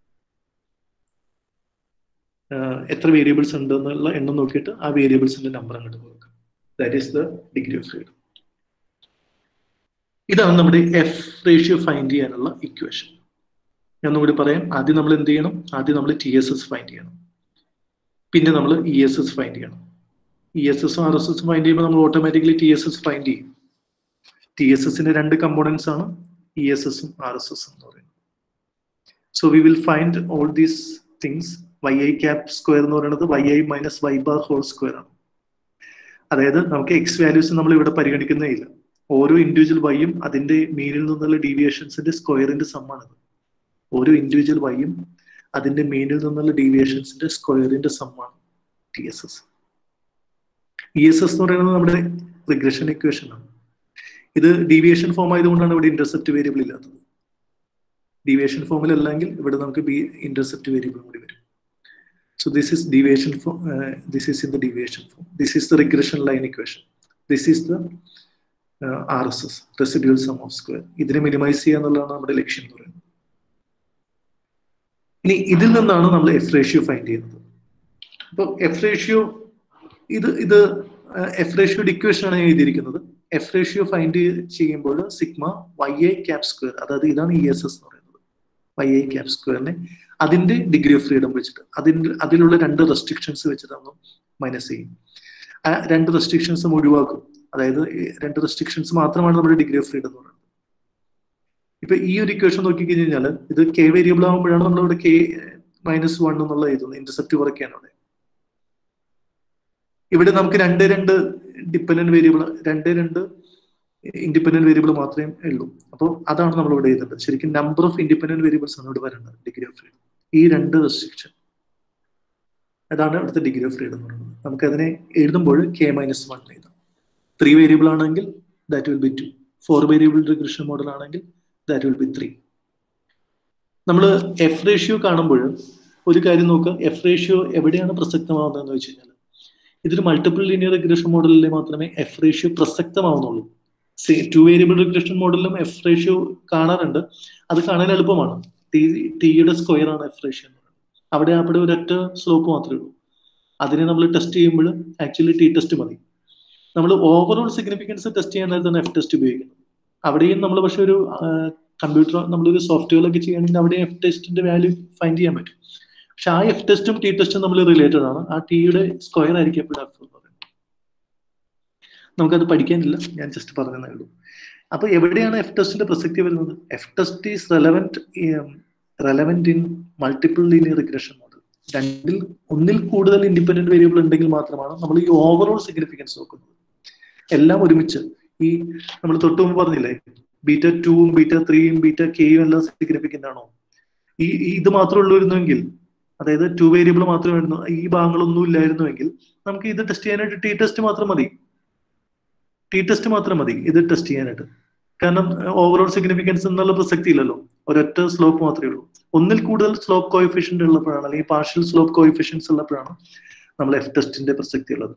എത്ര വേരിയബിൾസ് ഉണ്ട് എന്നുള്ള എണ്ണം നോക്കിയിട്ട് ആ വേരിയബിൾസിന്റെ നമ്പർ അങ്ങോട്ട് കൊടുക്കും that is the degree of freedom ഇതാണ് നമ്മുടെ എഫ് റേഷ്യോ ഫൈൻഡ് ചെയ്യാനുള്ള ഇക്വേഷൻ ഞാൻ ഒന്നുകൂടി പറയാം ആദ്യം നമ്മൾ എന്ത് ചെയ്യണം ആദ്യം നമ്മൾ ടി എസ് എസ് ഫൈൻഡ് ചെയ്യണം പിന്നെ നമ്മൾ ഇ എസ് എസ് ഫൈൻഡ് ചെയ്യണം ഇ എസ് എസും ആർ എസ് എസും ഫൈൻഡ് ചെയ്യുമ്പോൾ നമ്മൾ automatically T S S find ചെയ്യും ടി എസ് എസിന്റെ രണ്ട് കമ്പോണൻസ് ആണ് ഇ എസ് എസും ആർ എസ് എസും എന്ന് പറയുന്നത് so we will find all these things Y I cap square എന്ന് പറയുന്നത് Y I minus Y bar whole square ആണ് അതായത് നമുക്ക് എക്സ് വാല്യൂസ് നമ്മൾ ഇവിടെ പരിഗണിക്കുന്നേ ഇല്ല ഓരോ ഇൻഡിവിജ്വൽ വൈയും അതിന്റെ മീനിൽ നിന്നുള്ള ഡീവിയേഷൻസിന്റെ സ്ക്വയറിന്റെ സമ്മാണത് ഓരോ ഇൻഡിവിജ്വൽ വൈയും അതിന്റെ മീനിൽ നിന്നുള്ള ഡീവിയേഷൻസിന്റെ സ്ക്വയറിന്റെ സമ്മാണ് T S S E S S എന്ന് പറയുന്നത് നമ്മുടെ റിഗ്രഷൻ ഇക്വേഷൻ ആണ് ഇത് ഡീവിയേഷൻ ഫോം ആയതുകൊണ്ടാണ് ഇവിടെ ഇന്റർസെപ്റ്റ് വേരിയബിൾ ഇല്ലാത്തത് ഡീവിയേഷൻ ഫോമിൽ അല്ലെങ്കിൽ ഇവിടെ നമുക്ക് ബി ഇന്റർസെപ്റ്റ് വേരിയബിൾ കൂടി വരും so this is deviation form this is in the deviation form this is the regression line equation this is the R S S residual sum of square ഇതിനെ minimize ചെയ്യുക എന്നുള്ളതാണ് നമ്മുടെ ലക്ഷ്യം എന്ന് പറയുന്നത് ഇനി ഇതിൽ നിന്നാണ് നമ്മൾ എഫ് റേഷ്യോ ഫൈൻഡ് ചെയ്യുന്നത് അപ്പൊ എഫ് റേഷ്യോ ഇത് ഇത് എഫ് റേഷ്യോയുടെ ഇക്വേഷൻ ആണ് ഞാൻ എഴുതിയിരിക്കുന്നത് എഫ് റേഷ്യോ ഫൈൻഡ് ചെയ്യുമ്പോൾ sigma Y A cap square അതായത് ഇതാണ് ഇ എസ് എസ് എന്ന് പറയുന്നത് വൈ എ ക്യാപ് സ്ക്വയറിനെ അതിന്റെ ഡിഗ്രി ഓഫ് ഫ്രീഡം വെച്ചിട്ട് അതിന്റെ അതിലുള്ള രണ്ട് റെസ്ട്രിക്ഷൻസ് വെച്ചിട്ട് നമ്മൾ മൈനസ് ചെയ്യും ആ രണ്ട് റെസ്ട്രിക്ഷൻസും ഒഴിവാക്കും അതായത് ഈ രണ്ട് റെസ്ട്രിക്ഷൻസ് മാത്രമാണ് നമ്മുടെ ഡിഗ്രി ഓഫ് ഫ്രീഡം എന്ന് പറയുന്നത് ഇപ്പൊ ഈ ഒരു ഇക്വേഷൻ നോക്കിക്കഴിഞ്ഞാൽ ഇത് കെ വേരിയബിൾ ആകുമ്പോഴാണ് നമ്മളിവിടെ കെ മൈനസ് വൺ എന്നുള്ള എഴുതുന്നത് ഇന്റർസെപ്റ്റ് കുറയ്ക്കാണ് അവിടെ ഇവിടെ നമുക്ക് രണ്ട് രണ്ട് ഡിപ്പെൻഡന്റ് വേരിയബിൾ രണ്ട് രണ്ട് ഇൻഡിപെൻഡന്റ് വേരിയബിൾ മാത്രമേ ഉള്ളൂ അപ്പോൾ അതാണ് നമ്മൾ ഇവിടെ എഴുതേണ്ടത് ശരിക്കും നമ്പർ ഓഫ് ഇൻഡിപെൻഡന്റ് വേരിയബിൾസ് ആണ് ഇവിടെ വരേണ്ടത് ഡിഗ്രി ഓഫ് ഫ്രീഡം ഈ രണ്ട് റെസ്ട്രിക്ഷൻ അതാണ് ഇവിടുത്തെ ഡിഗ്രി ഓഫ് ഫ്രീഡം എന്ന് പറയുന്നത് നമുക്ക് അതിനെ എഴുതുമ്പോൾ കെ മൈനസ് വൺ എഴുതാം ത്രീ വേരിയബിൾ ആണെങ്കിൽ that will be two four variable regression model ആണെങ്കിൽ ദാറ്റ് വിൽ ബി ത്രീ നമ്മൾ എഫ് റേഷ്യോ കാണുമ്പോൾ ഒരു കാര്യം നോക്കുക എഫ് റേഷ്യോ എവിടെയാണ് പ്രസക്തമാവുന്നതെന്ന് വെച്ച് കഴിഞ്ഞാൽ ഇതൊരു മൾട്ടിപ്പിൾ ലീനിയർ റിഗ്രഷൻ മോഡലിൽ മാത്രമേ എഫ് റേഷ്യോ പ്രസക്തമാവുന്നുള്ളൂ ടു വേരിയബിൾ റിഗ്രഷൻ മോഡലിലും എഫ് റേഷ്യോ കാണാറുണ്ട് അത് കാണാൻ എളുപ്പമാണ് ടി ടിയുടെ സ്ക്വയർ ആണ് എഫ് റേഷ്യോ എന്ന് പറയുന്നത് അവിടെ അവിടെ ഒരൊറ്റ സ്ലോപ്പ് മാത്രമേ ഉള്ളൂ അതിനെ നമ്മൾ ടെസ്റ്റ് ചെയ്യുമ്പോൾ ആക്ച്വലി ടി ടെസ്റ്റ് മതി നമ്മൾ ഓവറോൾ സിഗ്നിഫിക്കൻസ് ടെസ്റ്റ് ചെയ്യാൻ നേരത്താണ് എഫ് ടെസ്റ്റ് ഉപയോഗിക്കുന്നത് അവിടെയും നമ്മൾ പക്ഷെ ഒരു കമ്പ്യൂട്ടർ നമ്മളൊരു സോഫ്റ്റ്വെയറിലൊക്കെ ചെയ്യുകയാണെങ്കിൽ അവിടെ എഫ് ടെസ്റ്റിന്റെ വാല്യൂ ഫൈൻഡ് ചെയ്യാൻ പറ്റും പക്ഷെ ആ എഫ് ടെസ്റ്റും ടി ടെസ്റ്റും നമ്മൾ റിലേറ്റഡ് ആണ് ആ ടിയുടെ സ്ക്വയർ ആയിരിക്കും എപ്പോഴും എഫ് എന്ന് പറയുന്നത് നമുക്കത് പഠിക്കാനില്ല ഞാൻ ജസ്റ്റ് പറഞ്ഞതേ ഉള്ളൂ അപ്പൊ എവിടെയാണ് എഫ് ടെസ്റ്റിന്റെ പ്രസക്തി വരുന്നത് F test is relevant relevant in multiple linear regression model രണ്ടിൽ ഒന്നിൽ കൂടുതൽ ഇൻഡിപെൻഡന്റ് വേരിയബിൾ ഉണ്ടെങ്കിൽ മാത്രമാണ് നമ്മൾ ഈ ഓവറോൾ സിഗ്നിഫിക്കൻസ് നോക്കുന്നത് എല്ലാം ഒരുമിച്ച് ഈ നമ്മൾ തൊട്ട് മുമ്പ് പറഞ്ഞില്ലേ ബീറ്റ ടൂവും ബീറ്റ ത്രീയും ബീറ്റ കെയും എല്ലാം സിഗ്നിഫിക്കന്റ് ആണോ ഈ ഇത് മാത്രമേ ഉള്ളുവരുന്നെങ്കിൽ അതായത് ടു വേരിയബിൾ മാത്രമേ വരുന്നു ഈ ഭാഗങ്ങളൊന്നും ഇല്ലായിരുന്നുവെങ്കിൽ നമുക്ക് ഇത് ടെസ്റ്റ് ചെയ്യാനായിട്ട് ടി ടെസ്റ്റ് മാത്രം മതി ടി ടെസ്റ്റ് മാത്രം മതി ഇത് ടെസ്റ്റ് ചെയ്യാനായിട്ട് കാരണം ഓവറോൾ സിഗ്നിഫിക്കൻസ് എന്നുള്ള പ്രസക്തി ഇല്ലല്ലോ ഒരൊറ്റ സ്ലോപ്പ് മാത്രമേ ഉള്ളൂ ഒന്നിൽ കൂടുതൽ സ്ലോപ്പ് കോയിഫിഷ്യന്റ് ഉള്ളപ്പോഴാണ് അല്ലെങ്കിൽ പാർഷ്യൽ സ്ലോപ്പ് കോയിഫിഷ്യൻസ് ഉള്ളപ്പോഴാണ് നമ്മൾ എഫ് ടെസ്റ്റിന്റെ പ്രസക്തി ഉള്ളത്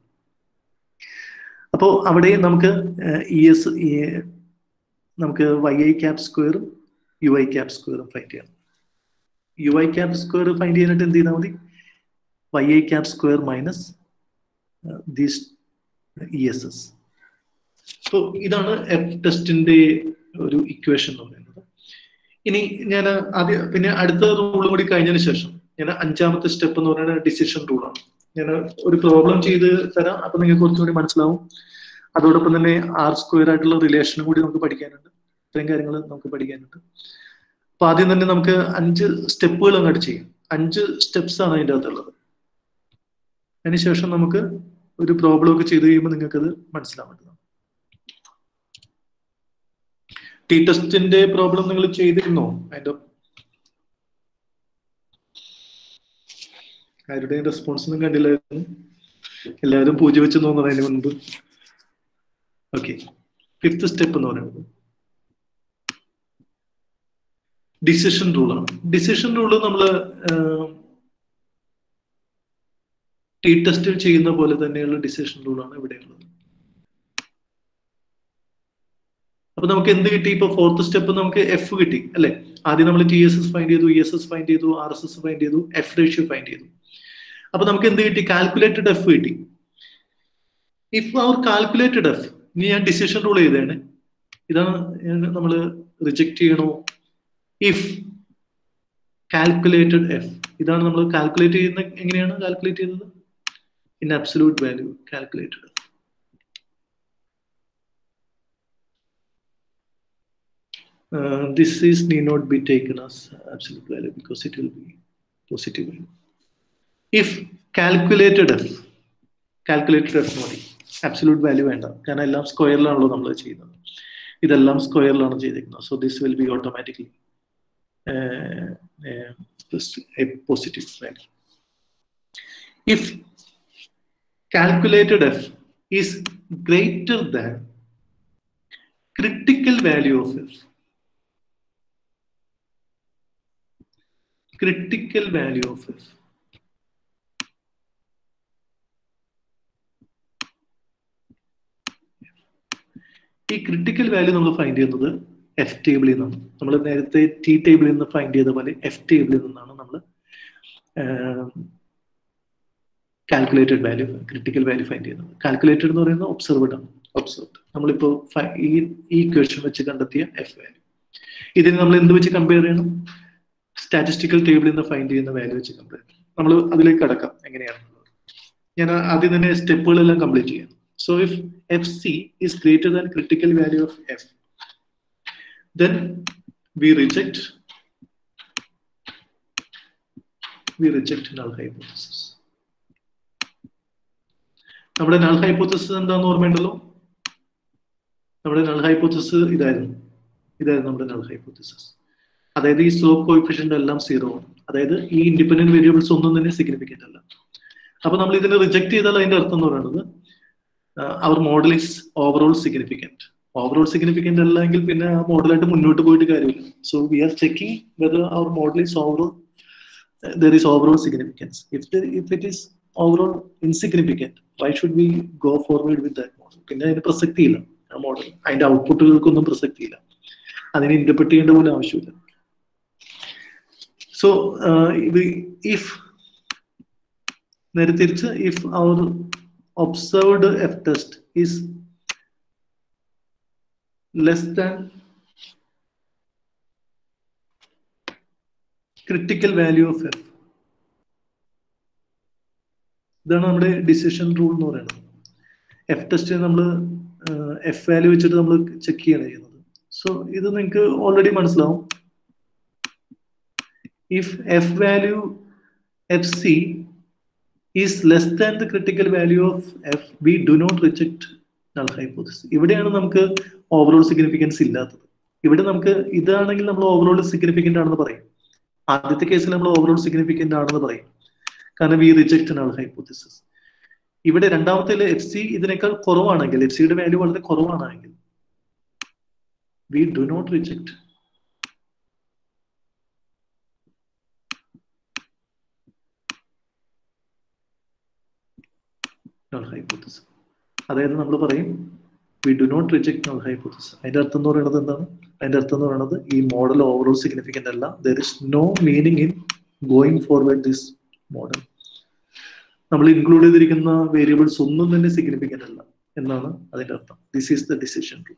അപ്പോൾ അവിടെ നമുക്ക് ഇ എസ് നമുക്ക് വൈ ഐ ക്യാപ് സ്ക്വയറും യു ഐ ക്യാപ് സ്ക്വയറും ഫൈൻഡ് ചെയ്യണം U I cap square find ചെയ്യാനായിട്ട് എന്ത് ചെയ്താൽ മതി Y I cap square minus these E S S so ഇതാണ് എഫ് ടെസ്റ്റിന്റെ ഒരു ഇക്വേഷൻ എന്ന് പറയുന്നത് ഇനി ഞാൻ ആദ്യം പിന്നെ അടുത്ത റൂൾ കൂടി കഴിഞ്ഞതിന് ശേഷം ഞാൻ അഞ്ചാമത്തെ സ്റ്റെപ്പ് എന്ന് പറയുന്നത് ഡിസിഷൻ റൂളാണ് ഞാൻ ഒരു പ്രോബ്ലം ചെയ്ത് തരാം അപ്പൊ നിങ്ങൾക്ക് കുറച്ചുകൂടി മനസ്സിലാവും അതോടൊപ്പം തന്നെ ആർ സ്ക്വയർ ആയിട്ടുള്ള റിലേഷനും കൂടി നമുക്ക് പഠിക്കാനുണ്ട് ഇത്രയും കാര്യങ്ങൾ നമുക്ക് പഠിക്കാനുണ്ട് അപ്പൊ ആദ്യം തന്നെ നമുക്ക് അഞ്ച് സ്റ്റെപ്പുകൾ അങ്ങോട്ട് ചെയ്യും അഞ്ച് സ്റ്റെപ്സ് ആണ് അതിൻ്റെ അകത്തുള്ളത് അതിനുശേഷം നമുക്ക് ഒരു പ്രോബ്ലം ഒക്കെ ചെയ്ത് കഴിയുമ്പോൾ നിങ്ങൾക്ക് അത് മനസ്സിലാവേണ്ടതാണ് ടി ടെസ്റ്റിന്റെ പ്രോബ്ലം നിങ്ങൾ ചെയ്തിരുന്നോ അതിന്റെ ആരുടെയും റെസ്പോൺസ് ഒന്നും കണ്ടില്ലായിരുന്നു എല്ലാവരും പൂജ വെച്ച് തോന്നുന്നതിന് മുൻപ് ഓക്കെ ഫിഫ്ത്ത് സ്റ്റെപ്പ് എന്ന് പറയുന്നത് ഡിസിഷൻ റൂളാണ് ഡിസിഷൻ റൂള് നമ്മൾ ടി ടെസ്റ്റിൽ ചെയ്യുന്ന പോലെ തന്നെയുള്ള ഡിസിഷൻ റൂളാണ് ഇവിടെയുള്ളത് അപ്പൊ നമുക്ക് എന്ത് കിട്ടി ഇപ്പൊ ഫോർത്ത് സ്റ്റെപ്പ് നമുക്ക് എഫ് കിട്ടി അല്ലെ ആദ്യം നമ്മൾ ടി എസ് എസ് ഫൈൻഡ് ചെയ്തു ഇ എസ് എസ് ഫൈൻഡ് ചെയ്തു ആർ എസ് എസ് ഫൈൻഡ് ചെയ്തു എഫ് റേഷ്യോ ഫൈൻഡ് ചെയ്തു അപ്പൊ നമുക്ക് എന്ത് കിട്ടി കാൽക്കുലേറ്റഡ് എഫ് കിട്ടി ഇഫ് അവർ കാൽക്കുലേറ്റഡ് എഫ് ഇനി ഞാൻ ഡിസിഷൻ റൂൾ ചെയ്തേണ് ഇതാണ് നമ്മൾ റിജക്ട് ചെയ്യണോ ഇഫ് കാൽക്കുലേറ്റഡ് എഫ് ഇതാണ് നമ്മൾ കാൽക്കുലേറ്റ് ചെയ്യുന്ന എങ്ങനെയാണ് കാൽക്കുലേറ്റ് ചെയ്യുന്നത് in absolute value calculated uh, this is need not be taken as absolute value because it will be positive value. If calculated f, calculated f മതി absolute value വേണ്ട കാരണം എല്ലാം സ്ക്വയറിലാണല്ലോ നമ്മൾ ചെയ്യുന്നത് ഇതെല്ലാം സ്ക്വയറിലാണ് ചെയ്തിരിക്കുന്നത് so this will be automatically positive value if calculated f is greater than critical value of f critical value of F ഈ ക്രിട്ടിക്കൽ വാല്യൂ നമ്മൾ ഫൈൻഡ് ചെയ്യുന്നത് എഫ് ടേബിളിൽ നിന്നാണ് നമ്മൾ നേരത്തെ ടി ടേബിളിൽ നിന്ന് ഫൈൻഡ് ചെയ്ത പോലെ എഫ് ടേബിളിൽ നിന്നാണ് നമ്മൾ calculated value critical value find ചെയ്യുന്നത് കാൽക്കുലേറ്റഡ് എന്ന് പറയുന്നത് ഒബ്സർവ്ഡ് ആണ് ഒബ്സർവ്ഡ് നമ്മളിപ്പോ ഈ ഈ ഇക്വേഷൻ വെച്ച് കണ്ടെത്തിയ എഫ് വാല്യൂ ഇതിന് നമ്മൾ എന്ത് വെച്ച് കമ്പയർ ചെയ്യണം സ്റ്റാറ്റിസ്റ്റിക്കൽ ടേബിളിൽ നിന്ന് ഫൈൻഡ് ചെയ്യുന്ന വാല്യൂ വെച്ച് കമ്പയർ ചെയ്യണം നമ്മൾ അതിലേക്ക് കടക്കാം എങ്ങനെയാണെന്നുള്ളത് ഞാൻ ആദ്യം തന്നെ സ്റ്റെപ്പുകളെല്ലാം കംപ്ലീറ്റ് ചെയ്യാം so if F C is greater than critical value of F then we reject we reject null hypothesis നമ്മുടെ നൾ ഹൈപ്പോത്തസിസ് എന്താന്ന് ഓർമ്മയുണ്ടല്ലോ നമ്മുടെ നൾ ഹൈപ്പോത്തസിസ് ഇതായിരുന്നു ഇതായിരുന്നു നമ്മുടെ നൾ ഹൈപ്പോത്തസിസ് അതായത് ഈ സ്ലോപ്പ് കോയിഫിഷ്യന്റ് എല്ലാം സീറോ ആണ് അതായത് ഈ ഇൻഡിപെൻഡന്റ് വേരിയബിൾസ് ഒന്നും തന്നെ സിഗ്നിഫിക്കന്റ് അല്ല അപ്പൊ നമ്മൾ ഇതിനെ റിജക്ട് ചെയ്താൽ അതിന്റെ അർത്ഥം എന്ന് പറയുന്നത് our model is overall significant overall significant അല്ല എങ്കിൽ പിന്നെ ആ മോഡലായിട്ട് മുന്നോട്ട് പോയിട്ട് കാര്യമില്ല so we are checking whether our model is overall there is overall significance if if it is overall insignificant why should we go forward with that model പിന്നെ അതിന് പ്രസക്തിയില്ല ആ മോഡൽ അതിന്റെ ഔട്ട്പുട്ടുകൾക്കൊന്നും പ്രസക്തിയില്ല അതിനെ ഇന്റർപ്രറ്റ് ചെയ്യേണ്ട പോലും ആവശ്യമില്ല സോ ഇത് ഇഫ് നേരെ തിരിച്ച് if our observed F test is less than critical value of f ഇതാണ് നമ്മുടെ ഡിസിഷൻ റൂൾ എന്ന് പറയുന്നത് എഫ് ടെസ്റ്റ് നമ്മൾ എഫ് വാല്യൂ വെച്ചിട്ട് നമ്മൾ ചെക്ക് ചെയ്യാണ് ചെയ്യുന്നത് സോ ഇത് നിങ്ങൾക്ക് ഓൾറെഡി മനസ്സിലാവും if F value F C is less than the critical value of F we do not reject null hypothesis ഇവിടെയാണ് നമുക്ക് ഓവറോൾ സിഗ്നിഫിക്കൻസ് ഇല്ലാത്തത് ഇവിടെ നമുക്ക് ഇതാണെങ്കിൽ നമ്മൾ ഓവറോൾ സിഗ്നിഫിക്കന്റ് ആണെന്ന് പറയും ആദ്യത്തെ കേസിൽ നമ്മൾ ഓവറോൾ സിഗ്നിഫിക്കന്റ് ആണെന്ന് പറയും കാരണം വി റിജക്ട് നൾ ഹൈപ്പോസിസ് ഇവിടെ രണ്ടാമത്തെ എഫ് സി ഇതിനേക്കാൾ കുറവാണെങ്കിൽ എഫ് സിയുടെ വാല്യൂ വളരെ കുറവാണെങ്കിൽ we do not reject null hypothesis അതായത് നമ്മൾ പറയും we do not reject null hypothesis അതിന്റെ അർത്ഥം എന്ന് പറയുന്നത് എന്താണ് അതിന്റെ അർത്ഥം എന്ന് പറയുന്നത് ഈ മോഡൽ ഓവറോൾ സിഗ്നിഫിക്കന്റ് അല്ല there is no meaning in going forward this model നമ്മൾ ഇൻക്ലൂഡ് ചെയ്തിരിക്കുന്ന വേരിയബിൾസ് ഒന്നും തന്നെ സിഗ്നിഫിക്കന്റ് അല്ല എന്നാണ് അതിന്റെ അർത്ഥം this is the decision rule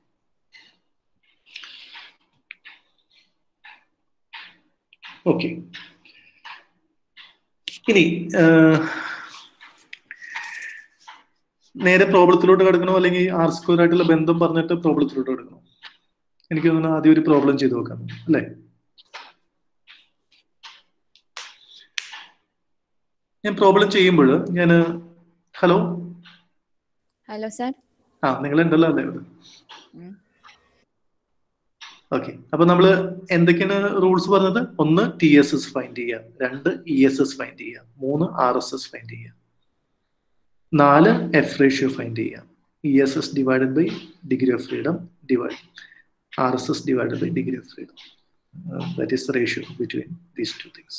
okay ഇനി നേരെ പ്രോബ്ലത്തിലോട്ട് കിടക്കണോ അല്ലെങ്കിൽ ആർ സ്ക്വയർ ആയിട്ടുള്ള ബന്ധം പറഞ്ഞിട്ട് പ്രോബ്ലത്തിലോട്ട് കിടക്കണോ എനിക്ക് തോന്നുന്നു ആദ്യം ഒരു പ്രോബ്ലം ചെയ്ത് നോക്കാം അല്ലേ ഞാൻ പ്രോബ്ലം ചെയ്യുമ്പോൾ ഞാൻ ഹലോ ഹലോ സാർ ആ നിങ്ങൾ ഉണ്ടല്ലോ അല്ലേ ഇവിടെ ഉം. ഓക്കെ അപ്പൊ നമ്മൾ എന്തൊക്കെയാണ് റൂൾസ് പറഞ്ഞത് ഒന്ന് ടി എസ് എസ് ഫൈൻഡ് ചെയ്യുക രണ്ട് ഇ എസ് എസ് ഫൈൻഡ് ചെയ്യുക മൂന്ന് ആർ എസ് എസ് ഫൈൻഡ് ചെയ്യുക നാല് എഫ് റേഷ്യോ ഫൈൻഡ് ചെയ്യാം E S S divided by degree of freedom divide R S S divided by degree of freedom that is the ratio between these two things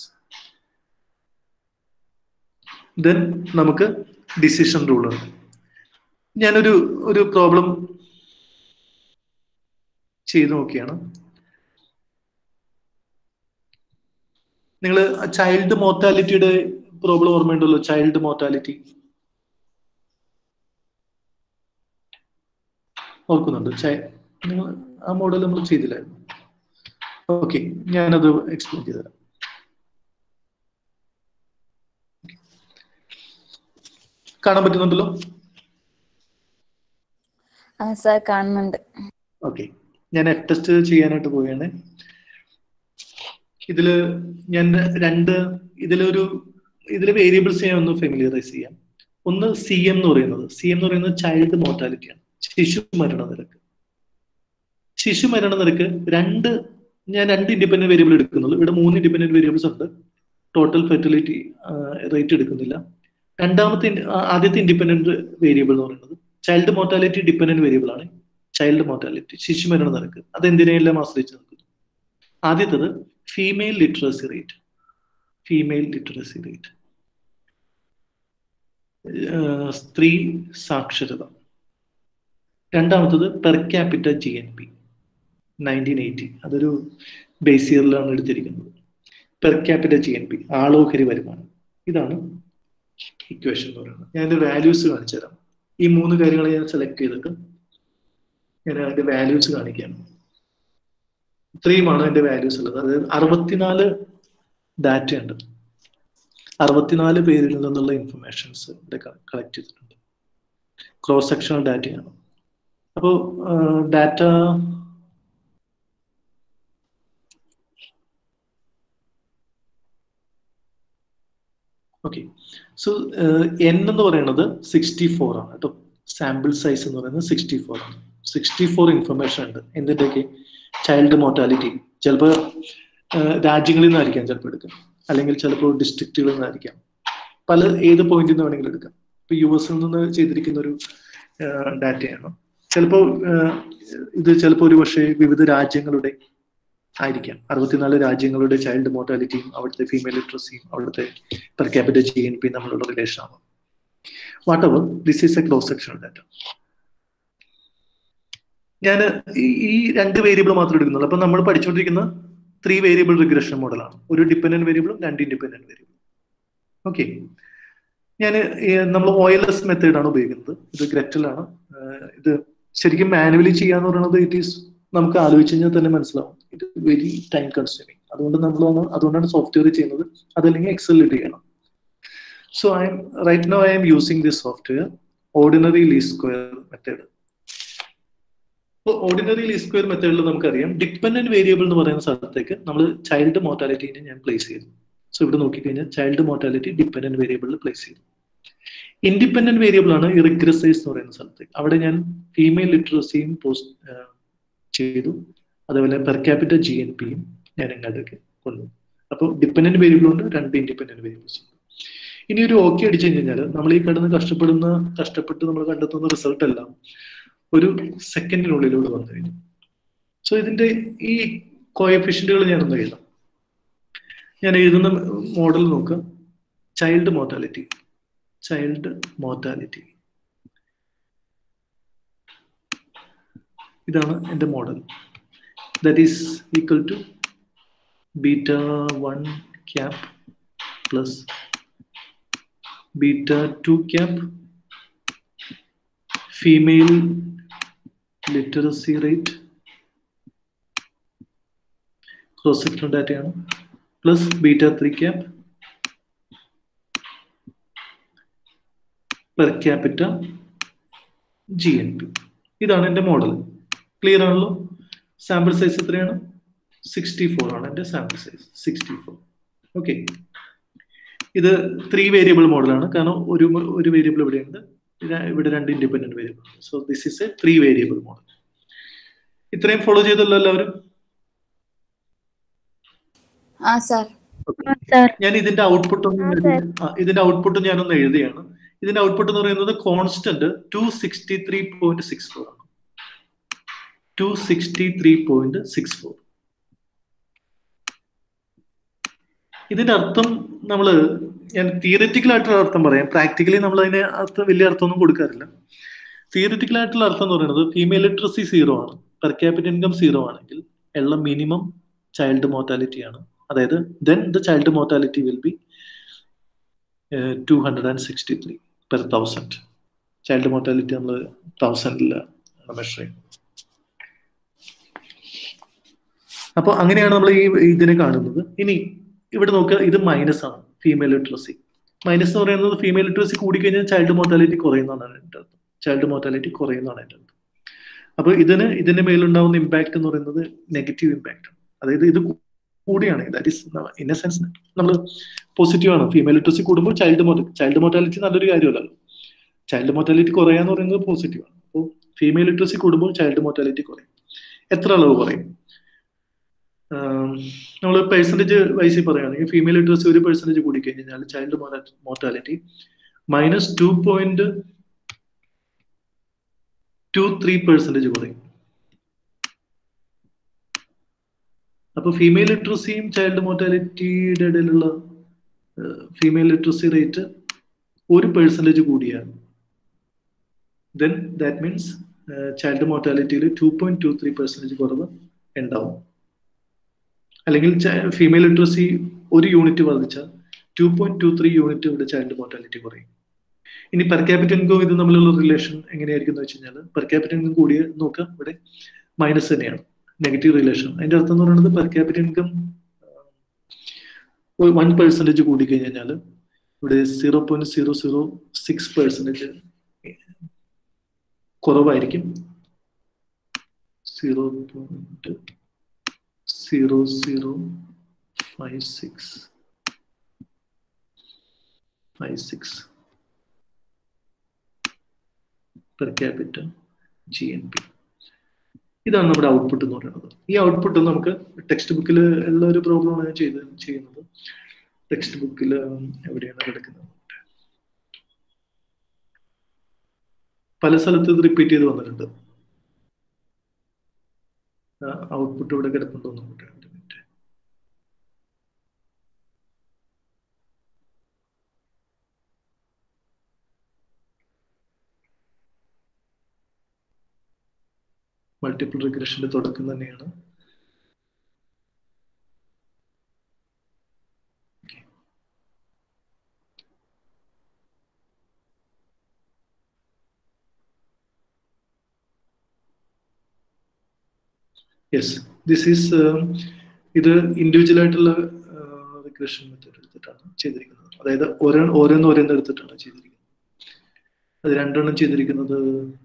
then നമുക്ക് decision rule ഉണ്ട് ഞാനൊരു ഒരു problem ചെയ്തു നോക്കിയാണ് നിങ്ങൾ child മോർട്ടാലിറ്റിയുടെ problem ഓർമ്മയുണ്ടല്ലോ child mortality ഓർക്കുന്നുണ്ട് ചൈ- നിങ്ങൾ ആ മോഡൽ നമ്മൾ ചെയ്തില്ലായിരുന്നു ഓക്കെ ഞാനത് എക്സ്പ്ലെയിൻ ചെയ്തുതരാം കാണാൻ പറ്റുന്നുണ്ടല്ലോ ആ സാർ കാണുന്നുണ്ട് ഓക്കെ ഞാൻ എഫ് ടെസ്റ്റ് ചെയ്യാനായിട്ട് പോവുകയാണ് ഇതില് ഞാൻ രണ്ട് ഇതിലൊരു ഇതിലെ വേരിയബിൾസ് ഞാൻ ഒന്ന് ഫെമിലിയറൈസ് ചെയ്യാം ഒന്ന് സി എം എന്ന് പറയുന്നത് സി എം എന്ന് പറയുന്നത് ചൈൽഡ് മോർട്ടാലിറ്റിയാണ് ശിശു മരണ നിരക്ക് ശിശു മരണ നിരക്ക് രണ്ട് ഞാൻ രണ്ട് ഇൻഡിപെൻഡന്റ് വേരിയബിൾ എടുക്കുന്നുള്ളൂ ഇവിടെ മൂന്ന് ഇൻഡിപെൻഡന്റ് വേരിയബിൾസ് ഉണ്ട് ടോട്ടൽ ഫെർട്ടിലിറ്റി റേറ്റ് എടുക്കുന്നില്ല രണ്ടാമത്തെ ഇൻ- ആ- ആദ്യത്തെ ഇൻഡിപെൻഡന്റ് വേരിയബിൾ എന്ന് പറയുന്നത് ചൈൽഡ് മോർട്ടാലിറ്റി ഡിപെൻഡന്റ് വേരിയബിൾ ആണ് ചൈൽഡ് മോർട്ടാലിറ്റി ശിശു മരണ നിരക്ക് അത് എന്തിനെയെല്ലാം ആശ്രയിച്ച് നിൽക്കുന്നു ആദ്യത്തത് female literacy rate female literacy rate സ്ത്രീ സാക്ഷരത രണ്ടാമത്തത് per capita G N P nineteen eighty അതൊരു ബേസ് ഇയറിലാണ് എടുത്തിരിക്കുന്നത് per capita G N P ആളോഹരി വരുമാനം ഇതാണ് ഇക്വേഷൻ എന്ന് പറയുന്നത് ഞാൻ ഇതിന്റെ വാല്യൂസ് കാണിച്ചു തരാം ഈ മൂന്ന് കാര്യങ്ങൾ ഞാൻ സെലക്ട് ചെയ്തിട്ട് ഞാൻ അതിന്റെ വാല്യൂസ് കാണിക്കുകയാണ് ഇത്രയുമാണ് അതിന്റെ വാല്യൂസ് ഉള്ളത് അതായത് അറുപത്തിനാല് ഡാറ്റ ഉണ്ട് അറുപത്തിനാല് പേരിൽ നിന്നുള്ള ഇൻഫർമേഷൻസ് ഇവിടെ കളക്ട് ചെയ്തിട്ടുണ്ട് ക്രോസ് സെക്ഷണൽ ഡാറ്റയാണ് അപ്പോൾ ഡാറ്റ ഓക്കെ സോ എൻ എന്ന് പറയുന്നത് സിക്സ്റ്റി ഫോർ ആണ് കേട്ടോ സാമ്പിൾ സൈസ് എന്ന് പറയുന്നത് സിക്സ്റ്റി ഫോർ ആണ് സിക്സ്റ്റി ഫോർ ഇൻഫർമേഷൻ ഉണ്ട് എന്തിൻ്റെയൊക്കെ ചൈൽഡ് മോർട്ടാലിറ്റി ചിലപ്പോൾ രാജ്യങ്ങളിൽ നിന്നായിരിക്കാം ചിലപ്പോൾ എടുക്കാം അല്ലെങ്കിൽ ചിലപ്പോൾ ഡിസ്ട്രിക്റ്റുകളിൽ നിന്നായിരിക്കാം പല ഏത് പോയിന്റിൽ നിന്ന് വേണമെങ്കിലും എടുക്കാം ഇപ്പൊ യു എസിൽ നിന്ന് ചെയ്തിരിക്കുന്ന ഒരു ഡാറ്റയാണ് ചിലപ്പോൾ ഇത് ചിലപ്പോൾ ഒരു പക്ഷേ വിവിധ രാജ്യങ്ങളുടെ ആയിരിക്കാം അറുപത്തിനാല് രാജ്യങ്ങളുടെ ചൈൽഡ് മോർട്ടാലിറ്റിയും അവിടുത്തെ ഫീമെയിൽ ലിറ്ററസിയും അവിടുത്തെ per capital G N P തമ്മിലുള്ള റിലേഷൻ ആണ് whatever this is a cross sectional data ഞാൻ ഈ രണ്ട് വേരിയബിൾ മാത്രം എടുക്കുന്നുള്ളൂ അപ്പൊ നമ്മൾ പഠിച്ചുകൊണ്ടിരിക്കുന്ന ത്രീ വേരിയബിൾ റിഗ്രഷൻ മോഡലാണ് ഒരു ഡിപ്പെൻഡന്റ് വേരിയബിളും രണ്ട് ഇൻഡിപെൻഡന്റ് വേരിയബിളും ഓക്കെ ഞാൻ നമ്മൾ ഒ എൽ എസ് മെത്തേഡാണ് ഉപയോഗിക്കുന്നത് ഇത് ഗ്രറ്റലാണ് ഇത് ശരിക്കും മാനുവലി ചെയ്യാന്ന് പറയുന്നത് ഇറ്റ് ഈസ് നമുക്ക് ആലോചിച്ച് കഴിഞ്ഞാൽ തന്നെ മനസ്സിലാവും ഇറ്റ് വെരി ടൈം കൺസ്യൂമിങ് അതുകൊണ്ട് നമ്മൾ അതുകൊണ്ടാണ് സോഫ്റ്റ്വെയർ ചെയ്യുന്നത് അതല്ലെങ്കിൽ എക്സലിൽ ചെയ്യണം so I'm right no I'm using this software ordinary least square method ordinary ലീ സ്ക്വയർ മെത്തേഡിൽ നമുക്കറിയാം ഡിപ്പെൻഡന്റ് വേരിയബിൾ എന്ന് പറയുന്ന സ്ഥലത്തേക്ക് നമ്മൾ ചൈൽഡ് മോർട്ടാലിറ്റിനെ ഞാൻ പ്ലേസ് ചെയ്തു സോ ഇവിടെ നോക്കിക്കഴിഞ്ഞാൽ ചൈൽഡ് മോർട്ടാലിറ്റി ഡിപ്പെൻഡന്റ് വേരിയബിളിൽ പ്ലേസ് ചെയ്തു ഇൻഡിപെൻഡന്റ് വേരിയബിൾ ആണ് ഇറിഗ്രസൈസ് എന്ന് പറയുന്ന സ്ഥലത്തേക്ക് അവിടെ ഞാൻ ഫീമെയിൽ ലിറ്ററസിയും പോസ്റ്റ് ചെയ്തു അതേപോലെ പെർ ക്യാപിറ്റ ജി എൻ പിയും ഞാൻ ഇങ്ങോട്ടേക്ക് കൊണ്ടുവന്നു അപ്പോൾ ഡിപ്പെൻഡന്റ് വേരിയബിൾ ഉണ്ട് രണ്ട് ഇൻഡിപെൻഡന്റ് വേരിയബിൾസ് ഉണ്ട് ഇനി ഒരു ഓക്കെ അടിച്ചു കഴിഞ്ഞാൽ നമ്മൾ ഈ കിടന്ന് കഷ്ടപ്പെടുന്ന കഷ്ടപ്പെട്ട് നമ്മൾ കണ്ടെത്തുന്ന റിസൾട്ട് എല്ലാം ഒരു സെക്കൻഡിനുള്ളിലൂടെ വന്നു കഴിഞ്ഞു സോ ഇതിന്റെ ഈ കോയഫിഷ്യന്റുകൾ ഞാൻ ഒന്ന് എഴുതാം ഞാൻ എഴുതുന്ന മോഡൽ നോക്കുക ചൈൽഡ് മോർട്ടാലിറ്റി ചൈൽഡ് മോർട്ടാലിറ്റി ഇതാണ് എൻ്റെ model that is equal to beta one cap plus beta two cap female literacy rate cross section ഡാറ്റയാണ് plus beta three cap per capita G N P ഇതാണ് എൻ്റെ model clear ആണല്ലോ sample size എത്രയാണ് sixty four ആണ് എൻ്റെ sample size sixty four okay ഇത് three variable മോഡലാണ് കാരണം ഒരു ഒരു വേരിയബിൾ ഇവിടെയുണ്ട് ഇവിടെ രണ്ട് independent variable so this is a three variable model ഇത്രയും ഫോളോ ചെയ്തല്ലോ എല്ലാവരും ആ സാർ സാർ ഞാൻ ഇതിന്റെ ഔട്ട്പുട്ട് ഒന്ന് എഴുതി- ആ, ഇതിന്റെ ഔട്ട്പുട്ട് ഞാനൊന്ന് എഴുതിയാണ് ഇതിന്റെ ഔട്ട്പുട്ട് എന്ന് പറയുന്നത് constant two sixty three point six four ആണ് two sixty three point six four ഇതിന്റെ അർത്ഥം നമ്മൾ ഞാൻ തിയററ്റിക്കൽ ആയിട്ടുള്ള അർത്ഥം പറയാം പ്രാക്ടിക്കലി നമ്മൾ അതിന് അർത്ഥം വലിയ അർത്ഥമൊന്നും കൊടുക്കാറില്ല തിയററ്റിക്കൽ ആയിട്ടുള്ള അർത്ഥം എന്ന് പറയുന്നത് ഫീമെയിൽ ലിറ്ററസി സീറോ ആണ് പെർ ക്യാപിറ്റൽ ഇൻകം സീറോ ആണെങ്കിൽ ഉള്ള മിനിമം ചൈൽഡ് മോർട്ടാലിറ്റി ആണ് അതായത് then the child mortality will be two hundred and sixty three per thousand child mortality നമ്മൾ തൗസൻഡിൽ മെഷർ ചെയ്യുന്നത് അപ്പോൾ അങ്ങനെയാണ് നമ്മൾ ഈ ഇതിനെ കാണുന്നത് ഇനി ഇവിടെ നോക്കുക ഇത് മൈനസ് ആണ് ഫീമെയിൽ ലിറ്ററസി മൈനസ് എന്ന് പറയുന്നത് ഫീമെയിൽ ലിറ്ററസി കൂടിക്കഴിഞ്ഞാൽ ചൈൽഡ് മോർട്ടാലിറ്റി കുറയുന്നതാണ് എൻ്റെ അർത്ഥം ചൈൽഡ് മോർട്ടാലിറ്റി കുറയുന്നതാണ് എൻ്റെ അർത്ഥം അപ്പോൾ ഇതിന് ഇതിന്റെ മേലുണ്ടാവുന്ന ഇമ്പാക്ട് എന്ന് പറയുന്നത് നെഗറ്റീവ് ഇമ്പാക്ട് ആണ് അതായത് ഇത് കൂടിയാണ് that is in a sense നമ്മൾ പോസിറ്റീവ് ആണ് ഫീമെയിൽ ലിറ്ററസി കൂടുമ്പോൾ ചൈൽഡ് മോർട്ട ചൈൽഡ് മോർട്ടാലിറ്റി നല്ലൊരു കാര്യമല്ലല്ലോ ചൈൽഡ് മോർട്ടാലിറ്റി കുറയാന്ന് പറയുന്നത് പോസിറ്റീവ് ആണ് അപ്പോൾ ഫീമെയിൽ ലിറ്ററസി കൂടുമ്പോൾ ചൈൽഡ് മോർട്ടാലിറ്റി കുറയും എത്ര അളവ് കുറയും നമ്മൾ പെർസെൻറ്റേജ് വൈസിൽ പറയുകയാണെങ്കിൽ ഫീമെയിൽ ലിറ്ററസി ഒരു പെർസെൻറ്റേജ് കൂടി കഴിഞ്ഞാൽ child mortality minus two point two three percentage കുറയും അപ്പൊ ഫീമെയിൽ ലിറ്ററസിയും ചൈൽഡ് മോർട്ടാലിറ്റിയുടെ ഇടയിലുള്ള ഫീമെയിൽ ലിറ്ററസി റേറ്റ് ഒരു പെർസെൻറ്റേജ് കൂടിയാണ് ദെൻ ദാറ്റ് മീൻസ് ചൈൽഡ് മോർട്ടാലിറ്റിയിൽ two point two three percentage കുറവ് ഉണ്ടാവും അല്ലെങ്കിൽ ഫീമെയിൽ ലിറ്ററസി ഒരു യൂണിറ്റ് വർദ്ധിച്ചാൽ two point two three unit ഇവിടെ ചൈൽഡ് മോർട്ടാലിറ്റി കുറയും ഇനി പെർ ക്യാപിറ്റൽ ഇൻകം ഇത് തമ്മിലുള്ള റിലേഷൻ എങ്ങനെയായിരിക്കും എന്ന് വെച്ച് കഴിഞ്ഞാൽ പെർ ക്യാപിറ്റൽ ഇൻകം കൂടിയ നോക്കാം ഇവിടെ മൈനസ് തന്നെയാണ് നെഗറ്റീവ് റിലേഷൻ അതിന്റെ അർത്ഥം എന്ന് പറയുന്നത് per capital income one percentage കൂടി കഴിഞ്ഞാൽ ഇവിടെ zero point zero zero six percentage കുറവായിരിക്കും zero point zero zero five six five six per capital G N P ഇതാണ് നമ്മുടെ ഔട്ട്പുട്ട് എന്ന് പറയുന്നത് ഈ ഔട്ട്പുട്ട് നമുക്ക് ടെക്സ്റ്റ് ബുക്കിൽ ഉള്ള ഒരു പ്രോബ്ലമാണ് ഞാൻ ചെയ്ത് ചെയ്യുന്നത് ടെക്സ്റ്റ് ബുക്കിൽ എവിടെയാണ് കിടക്കുന്നത് പല സ്ഥലത്ത് ഇത് റിപ്പീറ്റ് ചെയ്ത് വന്നിട്ടുണ്ട് ഔട്ട്പുട്ട് ഇവിടെ കിടപ്പുണ്ടോ നോക്കട്ടെ രണ്ട് മിനിറ്റ് മൾട്ടിപ്പിൾ റിഗ്രഷന്റെ തുടക്കം തന്നെയാണ് യെസ് ദിസ് ഈസ് ഇത് ഇൻഡിവിജ്വൽ ആയിട്ടുള്ള റിഗ്രഷൻ മെത്തേഡ് എടുത്തിട്ടാണ് ചെയ്തിരിക്കുന്നത് അതായത് ഓരോ ഓരോന്ന് ഓരോന്ന് എടുത്തിട്ടാണ് ചെയ്തിരിക്കുന്നത് അത് രണ്ടെണ്ണം ചെയ്തിരിക്കുന്നത്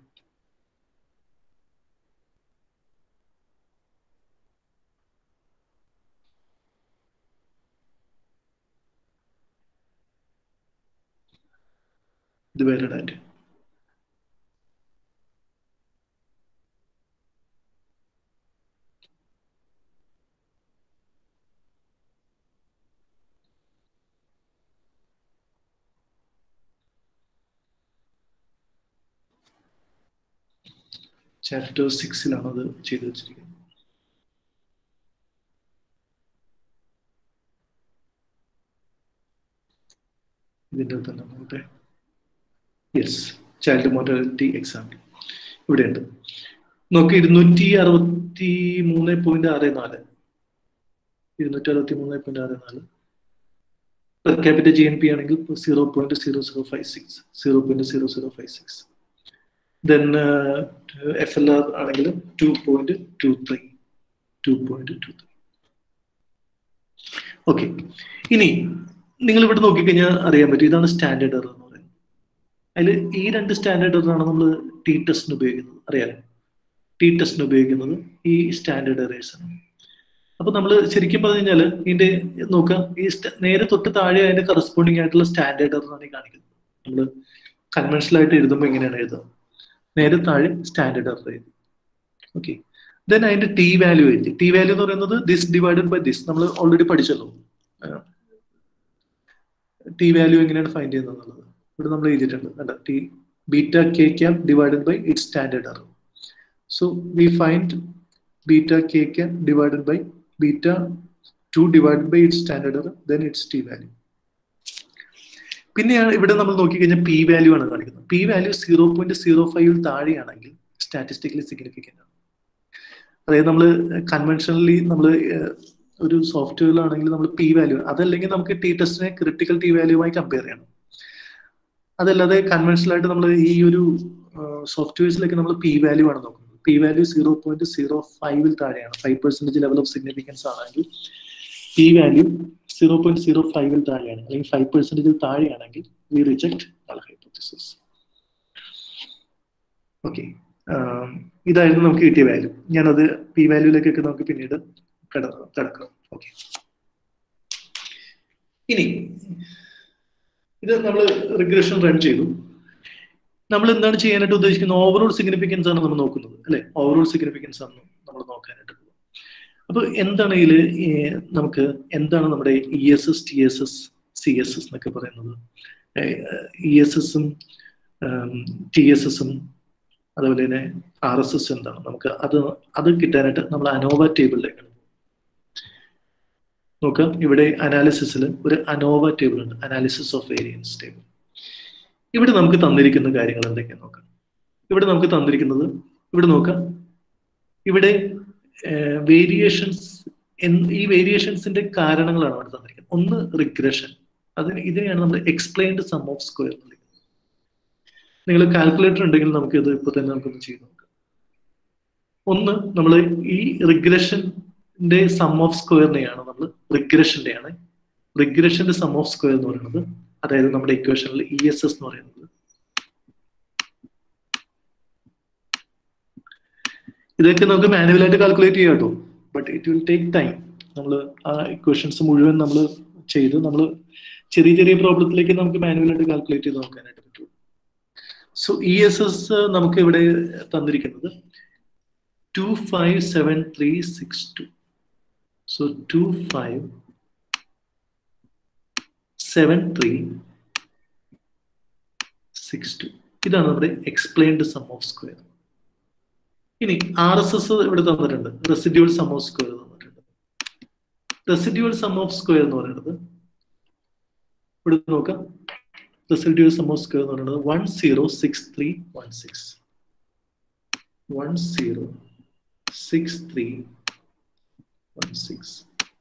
ഇത് വേറെ ഡാറ്റ ചാപ്റ്റർ സിക്സിലാണ് അത് ചെയ്തു വെച്ചിരിക്കുന്നത് ഇതിൻ്റെ തന്നെ നോക്കട്ടെ യെസ് ചൈൽഡ് മോർട്ടാലിറ്റി എക്സാമ്പിൾ ഇവിടെയുണ്ട് നോക്കി ഇരുന്നൂറ്റി അറുപത്തി മൂന്ന് പോയിന്റ് ആറ് നാല് ഇരുന്നൂറ്റി അറുപത്തി മൂന്ന് പോയിന്റ് ആറ് നാല് per capital G N P ആണെങ്കിൽ zero point zero zero five six zero point zero zero five six then F L R ആണെങ്കിൽ two point two three two point two three okay ഇനി നിങ്ങൾ ഇവിടെ നോക്കിക്കഴിഞ്ഞാൽ അറിയാൻ പറ്റും ഇതാണ് സ്റ്റാൻഡേർഡ് എറർ എന്ന് പറയുന്നത് അതിൽ ഈ രണ്ട് സ്റ്റാൻഡേർഡ് എററാണ് നമ്മൾ ടി ടെസ്റ്റിന് ഉപയോഗിക്കുന്നത് അറിയാലോ ടി ടെസ്റ്റിന് ഉപയോഗിക്കുന്നത് ഈ സ്റ്റാൻഡേർഡ് എറേഴ്സ് ആണ് അപ്പൊ നമ്മൾ ശരിക്കും പറഞ്ഞു കഴിഞ്ഞാൽ ഇതിന്റെ നോക്കാം ഈ നേരെ തൊട്ട് താഴെ അതിന്റെ കറസ്പോണ്ടിങ് ആയിട്ടുള്ള സ്റ്റാൻഡേർഡ് എററാണ് ഈ കാണിക്കുന്നത് നമ്മൾ കൺവെൻഷനൽ ആയിട്ട് എഴുതുമ്പോൾ എങ്ങനെയാണ് എഴുതുക നേരെ താഴെ സ്റ്റാൻഡേർഡ് എറർ എഴുതി ഓക്കെ ദെൻ അതിന്റെ ടി വാല്യൂ എഴുതി ടി വാല്യൂ എന്ന് പറയുന്നത് ദിസ് ഡിവൈഡഡ് ബൈ ദിസ് നമ്മൾ ഓൾറെഡി പഠിച്ചല്ലോ ടി വാല്യൂ എങ്ങനെയാണ് ഫൈൻഡ് ചെയ്യുന്നത് എന്നുള്ളത് ഇവിടെ നമ്മൾ എഴുതിയിട്ടുണ്ട് അല്ല T beta K cap divided by it standard error so we find beta K cap divided by beta two divided by it standard error then it's T value പിന്നെയാണ് ഇവിടെ നമ്മൾ നോക്കിക്കഴിഞ്ഞാൽ പി വാല്യൂ ആണ് കാണിക്കുന്നത് P value zero point zero ഫൈവിൽ താഴെയാണെങ്കിൽ statistically significant ആണ് അതായത് നമ്മൾ കൺവെൻഷനലി നമ്മൾ ഒരു സോഫ്റ്റ്വെയറിലാണെങ്കിൽ നമ്മൾ പി വാല്യൂ അതല്ലെങ്കിൽ നമുക്ക് ടി ടെസ്റ്റിനെ ക്രിട്ടിക്കൽ ടി വാല്യൂമായി കമ്പയർ ചെയ്യണം അതല്ലാതെ കൺവെൻഷനൽ ആയിട്ട് നമ്മൾ ഈ ഒരു സോഫ്റ്റ്വെയർസിലേക്ക് നമ്മൾ പി വാല്യൂ ആണ് നോക്കുന്നത് P value zero point zero ഫൈവിൽ താഴെയാണ് five percentage level of significance ആണെങ്കിൽ P value zero point zero ഫൈവിൽ താഴെയാണ് അല്ലെങ്കിൽ ഫൈവ് പെർസെന്റേജിൽ താഴെയാണെങ്കിൽ വി റിജക്ട് ഹൈപ്പോത്തിസിസ് ഓക്കെ ഇതായിരുന്നു നമുക്ക് കിട്ടിയ വാല്യൂ ഞാനത് പി വാല്യൂയിലേക്കൊക്കെ നമുക്ക് പിന്നീട് കിടക്കാം ഓക്കെ ഇനി ഇത് നമ്മൾ റിഗ്രഷൻ റൺ ചെയ്തു നമ്മൾ എന്താണ് ചെയ്യാനായിട്ട് ഉദ്ദേശിക്കുന്നത് ഓവറോൾ സിഗ്നിഫിക്കൻസ് ആണ് നമ്മൾ നോക്കുന്നത് അല്ലെ ഓവറോൾ സിഗ്നിഫിക്കൻസ് ആണ് നമ്മൾ നോക്കാനായിട്ട് അപ്പൊ എന്താണ് ഇതിൽ നമുക്ക് എന്താണ് നമ്മുടെ E S S T S S C S S എന്നൊക്കെ പറയുന്നത് ഇ എസ് എസും ടി എസ് എസും അതുപോലെ തന്നെ ആർ എസ് എസ് എന്താണ് നമുക്ക് അത് അത് കിട്ടാനായിട്ട് നമ്മൾ അനോവ ടേബിളിലേക്കാണ് നോക്കാം ഇവിടെ അനാലിസിസിൽ ഒരു അനോവ ടേബിൾ ഉണ്ട് അനാലിസിസ് ഓഫ് വേരിയൻസ് ടേബിൾ ഇവിടെ നമുക്ക് തന്നിരിക്കുന്ന കാര്യങ്ങൾ എന്തൊക്കെയാന്ന് നോക്കാം ഇവിടെ നമുക്ക് തന്നിരിക്കുന്നത് ഇവിടെ നോക്കാം ഇവിടെ വേരിയേഷൻസ് ഈ വേരിയേഷൻസിന്റെ കാരണങ്ങളാണ് അവിടെ തന്നിരിക്കുന്നത് ഒന്ന് റിഗ്രഷൻ അതിന് ഇതിനെയാണ് നമ്മൾ എക്സ്പ്ലെയിൻഡ് സം ഓഫ് സ്ക്വയർ എന്ന് വിളിക്കുന്നത് നിങ്ങൾ കാൽക്കുലേറ്റർ ഉണ്ടെങ്കിൽ നമുക്ക് ഇത് ഇപ്പൊ തന്നെ നമുക്കൊന്ന് ചെയ്ത് നോക്കാം ഒന്ന് നമ്മൾ ഈ റിഗ്രഷന്റെ സം ഓഫ് സ്ക്വയറിനെയാണ് നമ്മൾ റിഗ്രഷന്റെയാണ് റിഗ്രഷന്റെ സം ഓഫ് സ്ക്വയർ എന്ന് പറയുന്നത് അതായത് നമ്മുടെ ഇക്വേഷനിൽ ഇ എസ് എസ് എന്ന് പറയുന്നത് ഇതൊക്കെ നമുക്ക് മാനുവലായിട്ട് കാൽക്കുലേറ്റ് ചെയ്യാം കേട്ടോ but it will take time നമ്മൾ ആ ഇക്വേഷൻസ് മുഴുവൻ നമ്മൾ ചെയ്ത് നമ്മൾ ചെറിയ ചെറിയ പ്രോബ്ലത്തിലേക്ക് നമുക്ക് മാനുവലായിട്ട് കാൽക്കുലേറ്റ് ചെയ്ത് നോക്കാനായിട്ട് പറ്റും സോ ഇ എസ് എസ് നമുക്ക് ഇവിടെ തന്നിരിക്കുന്നത് two five seven three six two so two five seven three six two ഇതാണ് നമ്മുടെ എക്സ്പ്ലെയിൻഡ് സം ഓഫ് സ്ക്വയർ ഇനി ആർ എസ് എസ് ഇവിടെ തന്നിട്ടുണ്ട് റെസിഡ്യൂൾ സം ഓഫ് സ്ക്വയർ തന്നിട്ടുണ്ട് റെസിഡ്യൂൾ സം ഓഫ് സ്ക്വയർ എന്ന് പറയുന്നത് ഇവിടെ നോക്കാം റെസിഡ്യൂൾ സം ഓഫ് സ്ക്വയർ എന്ന് പറയുന്നത് one zero six three one six one zero six three one six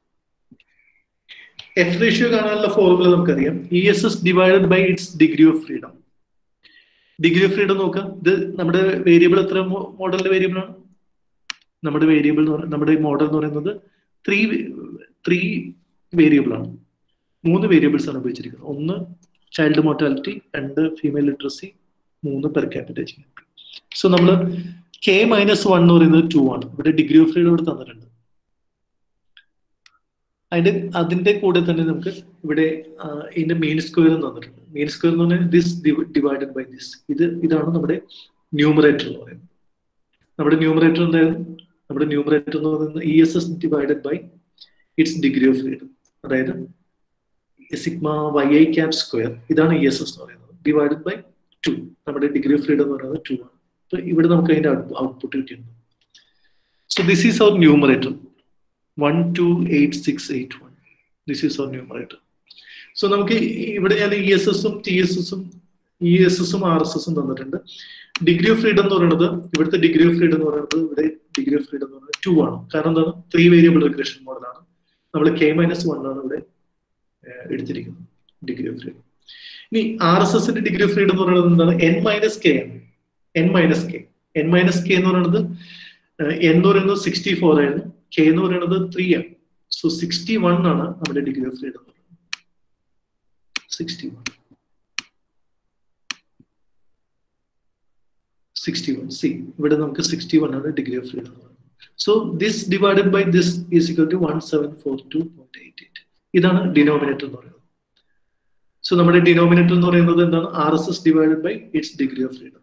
F ratio കാണാനുള്ള ഫോർമുല നമുക്കറിയാം E S S divided by its degree of freedom degree of freedom നോക്കാം ഇത് നമ്മുടെ variable എത്ര മോഡലിന്റെ variable ആണ് നമ്മുടെ വേരിയബിൾ നമ്മുടെ മോഡൽ എന്ന് പറയുന്നത് ത്രീ ത്രീ വേരിയബിൾ ആണ് മൂന്ന് വേരിയബിൾസ് ആണ് ഉപയോഗിച്ചിരിക്കുന്നത് ഒന്ന് ചൈൽഡ് മോർട്ടാലിറ്റി രണ്ട് ഫീമെയിൽ ലിറ്ററസി മൂന്ന് പെർ ക്യാപിറ്റൽ സോ നമ്മൾ കെ മൈനസ് വൺ എന്ന് പറയുന്നത് ടു ആണ് ഇവിടെ ഡിഗ്രി ഓഫ് ഫ്രീഡം ഇവിടെ തന്നിട്ടുണ്ട് അതിന്റെ അതിന്റെ കൂടെ തന്നെ നമുക്ക് ഇവിടെ ഇതിന്റെ മെയിൻ സ്ക്വയർ തന്നിട്ടുണ്ട് മെയിൻ സ്ക്വയർ എന്ന് പറഞ്ഞാൽ ദിസ് ഡിവൈഡഡ് ബൈ ദിസ് ഇത് ഇതാണ് നമ്മുടെ ന്യൂമറേറ്റർ എന്ന് പറയുന്നത് നമ്മുടെ ന്യൂമറേറ്റർ എന്തായിരുന്നു നമ്മുടെ ന്യൂമറേറ്റർ എന്ന് പറയുന്നത് E S S divided by its degree of freedom അതായത് sigma Y I cap square ഇതാണ് ഇ എസ് എസ് എന്ന് പറയുന്നത് ഡിവൈഡഡ് ബൈ ടു നമ്മുടെ ഡിഗ്രി ഓഫ് ഫ്രീഡം എന്ന് പറയുന്നത് ടു ആണ് അപ്പൊ ഇവിടെ നമുക്ക് അതിന്റെ ഔട്ട്പുട്ട് കിട്ടിയിട്ടുണ്ട് so this is our numerator one two eight six eight one this is our numerator so നമുക്ക് ഇവിടെ ഞാൻ ഇ എസ് എസും ടി എസ് എസും ഇ എസ് എസും ആർ എസ് എസും തന്നിട്ടുണ്ട് ഡിഗ്രി ഓഫ് ഫ്രീഡം എന്ന് പറയുന്നത് ഇവിടുത്തെ ഡിഗ്രി ഓഫ് ഫ്രീഡം എന്ന് പറയുന്നത് ഇവിടെ ഡിഗ്രി ഓഫ് ഫ്രീഡം എന്ന് പറയുന്നത് ടു ആണ് കാരണം എന്താണ് ത്രീ വേരിയബിൾ റിഗ്രഷൻ മോഡലാണ് നമ്മൾ കെ മൈനസ് വൺ ആണ് ഇവിടെ എടുത്തിരിക്കുന്നത് ഡിഗ്രി ഓഫ് ഫ്രീഡം ഇനി ആർ എസ് എസിന്റെ ഡിഗ്രി ഓഫ് ഫ്രീഡം എന്ന് പറയുന്നത് എന്താണ് എൻ മൈനസ് കെ ആണ് N minus K N minus K എന്ന് പറയുന്നത് എൻ എന്ന് പറയുന്നത് സിക്സ്റ്റി ഫോർ ആയിരുന്നു കെ എന്ന് പറയുന്നത് ത്രീ ആണ് സോ സിക്സ്റ്റി വൺ ആണ് നമ്മുടെ ഡിഗ്രി ഓഫ് ഫ്രീഡം എന്ന് പറയുന്നത് sixty one sixty one see ഇവിടെ നമുക്ക് സിക്സ്റ്റി വൺ ആണ് ഡിഗ്രി ഓഫ് ഫ്രീഡം എന്ന് പറയുന്നത് so this divided by this is equal to one seven four two point eight eight ഇതാണ് ഡിനോമിനേറ്റർ എന്ന് പറയുന്നത് സോ നമ്മുടെ ഡിനോമിനേറ്റർ എന്ന് പറയുന്നത് എന്താണ് R S S divided by its degree of freedom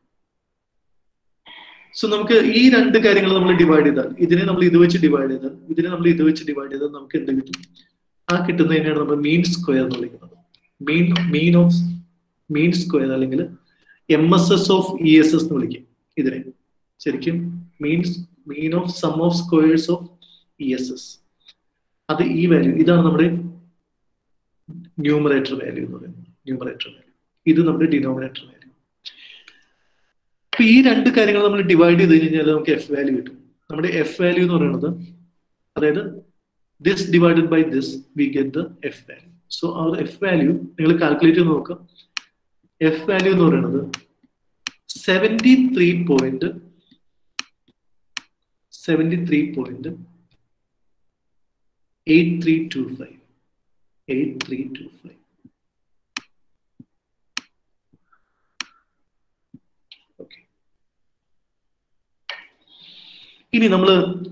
so നമുക്ക് ഈ രണ്ട് കാര്യങ്ങൾ നമ്മൾ ഡിവൈഡ് ചെയ്താൽ ഇതിനെ നമ്മൾ ഇത് വെച്ച് ഡിവൈഡ് ചെയ്താൽ ഇതിനെ നമ്മൾ ഇത് വെച്ച് ഡിവൈഡ് ചെയ്താൽ നമുക്ക് എന്ത് കിട്ടും ആ കിട്ടുന്നതിനാണ് നമ്മൾ മീൻ സ്ക്വയർ എന്ന് വിളിക്കുന്നത് mean mean of mean square അല്ലെങ്കിൽ M S S of E S S എന്ന് വിളിക്കും ഇതിനെ ശരിക്കും means mean of sum of squares of E S S അത് ഈ വാല്യൂ ഇതാണ് നമ്മുടെ ന്യൂമറേറ്റർ വാല്യൂ എന്ന് പറയുന്നത് ന്യൂമറേറ്റർ വാല്യൂ ഇത് നമ്മുടെ ഡിനോമിനേറ്റർ വാല്യൂ അപ്പൊ ഈ രണ്ട് കാര്യങ്ങൾ നമ്മൾ ഡിവൈഡ് ചെയ്ത് കഴിഞ്ഞാൽ നമുക്ക് എഫ് വാല്യൂ കിട്ടും നമ്മുടെ എഫ് വാല്യൂ എന്ന് പറയുന്നത് അതായത് this divided by this we get the F value so our F value നിങ്ങൾ കാൽക്കുലേറ്റ് ചെയ്ത് നോക്കാം എഫ് വാല്യൂ എന്ന് പറയുന്നത് seventy three point seventy three point eight three two five eight three two five okay ഇനി നമ്മൾ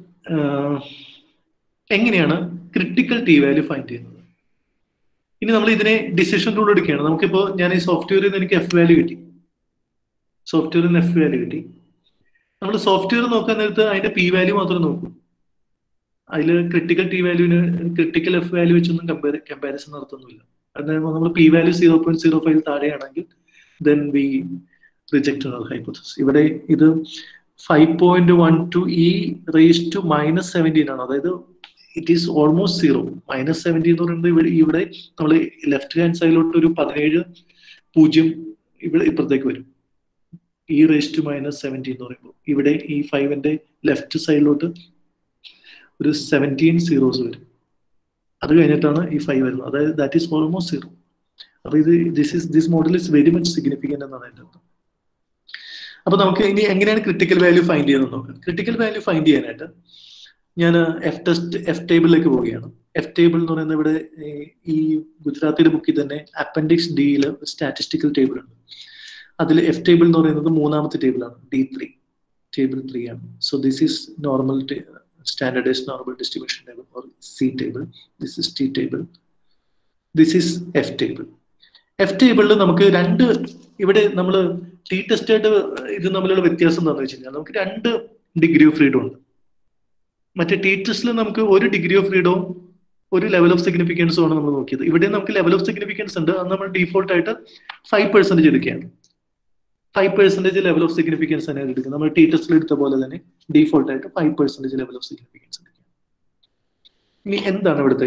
എങ്ങനെയാണ് critical T value find ചെയ്യുന്നത് ഇനി നമ്മൾ ഇതിനെ ഡിസിഷൻ റൂൾ എടുക്കുകയാണ് നമുക്കിപ്പോ ഞാൻ ഈ സോഫ്റ്റ്വെയറിൽ നിന്ന് എനിക്ക് എഫ് വാല്യൂ കിട്ടി സോഫ്റ്റ്വെയറിൽ നിന്ന് എഫ് വാല്യൂ കിട്ടി നമ്മൾ സോഫ്റ്റ്വെയർ നോക്കാൻ നേരത്ത് അതിന്റെ പി വാല്യൂ മാത്രം നോക്കും അതിൽ ക്രിട്ടിക്കൽ ടി വാല്യൂവിന് ക്രിട്ടിക്കൽ എഫ് വാല്യൂ വെച്ചൊന്നും കമ്പയർ കമ്പാരിസൺ നടത്തുന്നില്ല അതായത് നമ്മൾ P value zero point zero five താഴെയാണെങ്കിൽ ദെൻ വി റിജക്ട് ഹൈപ്പോത്തസിസ് ഇവിടെ ഇത് five point one two E raise to minus seventeen ആണ് അതായത് it is almost zero minus seventy എന്ന് പറയുന്നത് ഇവിടെ ഇവിടെ നമ്മൾ ലെഫ്റ്റ് ഹാൻഡ് സൈഡിലോട്ട് ഒരു പതിനേഴ് പൂജ്യം ഇവിടെ ഇപ്പുറത്തേക്ക് വരും E raise to minus seventy എന്ന് പറയുമ്പോൾ ഇവിടെ ഈ ഫൈവിന്റെ ലെഫ്റ്റ് സൈഡിലോട്ട് ഒരു സെവൻറ്റീൻ സീറോസ് വരും അത് കഴിഞ്ഞിട്ടാണ് ഈ ഫൈവ് വരുന്നത് അതായത് ദാറ്റ് ഈസ് ഓൾമോസ്റ്റ് സീറോ അപ്പൊ ഇത് this is this model is very much significant എന്നാണ് എൻ്റെ അർത്ഥം അപ്പൊ നമുക്ക് ഇനി എങ്ങനെയാണ് ക്രിട്ടിക്കൽ വാല്യൂ ഫൈൻഡ് ചെയ്യുന്നത് നോക്കാം ക്രിട്ടിക്കൽ വാല്യൂ ഫൈൻഡ് ചെയ്യാനായിട്ട് ഞാൻ എഫ് ടെസ്റ്റ് എഫ് ടേബിളിലേക്ക് പോവുകയാണ് എഫ് ടേബിൾ എന്ന് പറയുന്നത് ഇവിടെ ഈ ഗുജറാത്തിയുടെ ബുക്കിൽ തന്നെ അപ്പൻഡിക്സ് ഡിയിൽ സ്റ്റാറ്റിസ്റ്റിക്കൽ ടേബിൾ ഉണ്ട് അതിൽ എഫ് ടേബിൾ എന്ന് പറയുന്നത് മൂന്നാമത്തെ ടേബിളാണ് ഡി ത്രീ ടേബിൾ ത്രീ ആണ് so this is normal standardise normal distribution table or Z table this is T table this is F table F ടേബിളിൽ നമുക്ക് രണ്ട് ഇവിടെ നമ്മൾ ടി ടെസ്റ്റ് ആയിട്ട് ഇത് തമ്മിലുള്ള വ്യത്യാസം എന്താണെന്ന് വെച്ച് കഴിഞ്ഞാൽ നമുക്ക് രണ്ട് ഡിഗ്രി ഓഫ് ഫ്രീഡം ഉണ്ട് മറ്റേ ടി ടെസ്റ്റിൽ നമുക്ക് ഒരു ഡിഗ്രി ഓഫ് ഫ്രീഡവും ഒരു ലെവൽ ഓഫ് സിഗ്നിഫിക്കൻസും ആണ് നമ്മൾ നോക്കിയത് ഇവിടെ നമുക്ക് ലെവൽ ഓഫ് സിഗ്നിഫിക്കൻസ് ഉണ്ട് അത് നമ്മൾ ഡീഫോൾട്ട് ആയിട്ട് ഫൈവ് പെർസെന്റേജ് എടുക്കുകയാണ് five percentage level of significance തന്നെ എടുക്കുന്നത് നമ്മൾ ടി ടെസ്റ്റിൽ എടുത്ത പോലെ തന്നെ ഡീഫോൾട്ട് ആയിട്ട് five percentage level of significance എടുക്കുക ഇനി എന്താണ് ഇവിടുത്തെ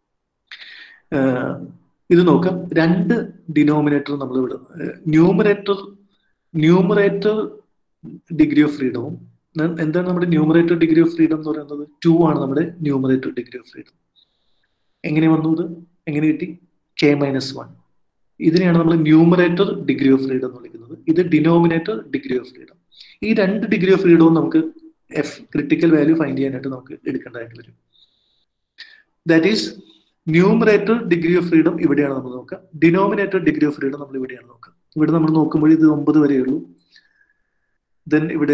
ഇത് നോക്കാം രണ്ട് ഡിനോമിനേറ്റർ നമ്മൾ ഇവിടെ ന്യൂമറേറ്റർ ന്യൂമറേറ്റർ ഡിഗ്രി ഓഫ് ഫ്രീഡവും എന്താണ് നമ്മുടെ ന്യൂമറേറ്റർ ഡിഗ്രി ഓഫ് ഫ്രീഡം എന്ന് പറയുന്നത് ടു ആണ് നമ്മുടെ ന്യൂമറേറ്റർ ഡിഗ്രി ഓഫ് ഫ്രീഡം എങ്ങനെ വന്നു ഇത് എങ്ങനെ കിട്ടി കെ മൈനസ് വൺ ഇതിനെയാണ് നമ്മൾ ന്യൂമറേറ്റർ ഡിഗ്രി ഓഫ് ഫ്രീഡം എന്ന് വിളിക്കുന്നത് ഇത് ഡിനോമിനേറ്റർ ഡിഗ്രി ഓഫ് ഫ്രീഡം ഈ രണ്ട് ഡിഗ്രി ഓഫ് ഫ്രീഡവും നമുക്ക് എഫ് ക്രിട്ടിക്കൽ വാല്യൂ ഫൈൻഡ് ചെയ്യാനായിട്ട് നമുക്ക് എടുക്കേണ്ടതായിട്ട് വരും that is numerator degree of freedom ഇവിടെയാണ് നമ്മൾ നോക്കുക ഡിനോമിനേറ്റർ ഡിഗ്രി ഓഫ് ഫ്രീഡം നമ്മൾ ഇവിടെയാണ് നോക്കുക ഇവിടെ നമ്മൾ നോക്കുമ്പോൾ ഇത് ഒമ്പത് വരെയുള്ളൂ ദെൻ ഇവിടെ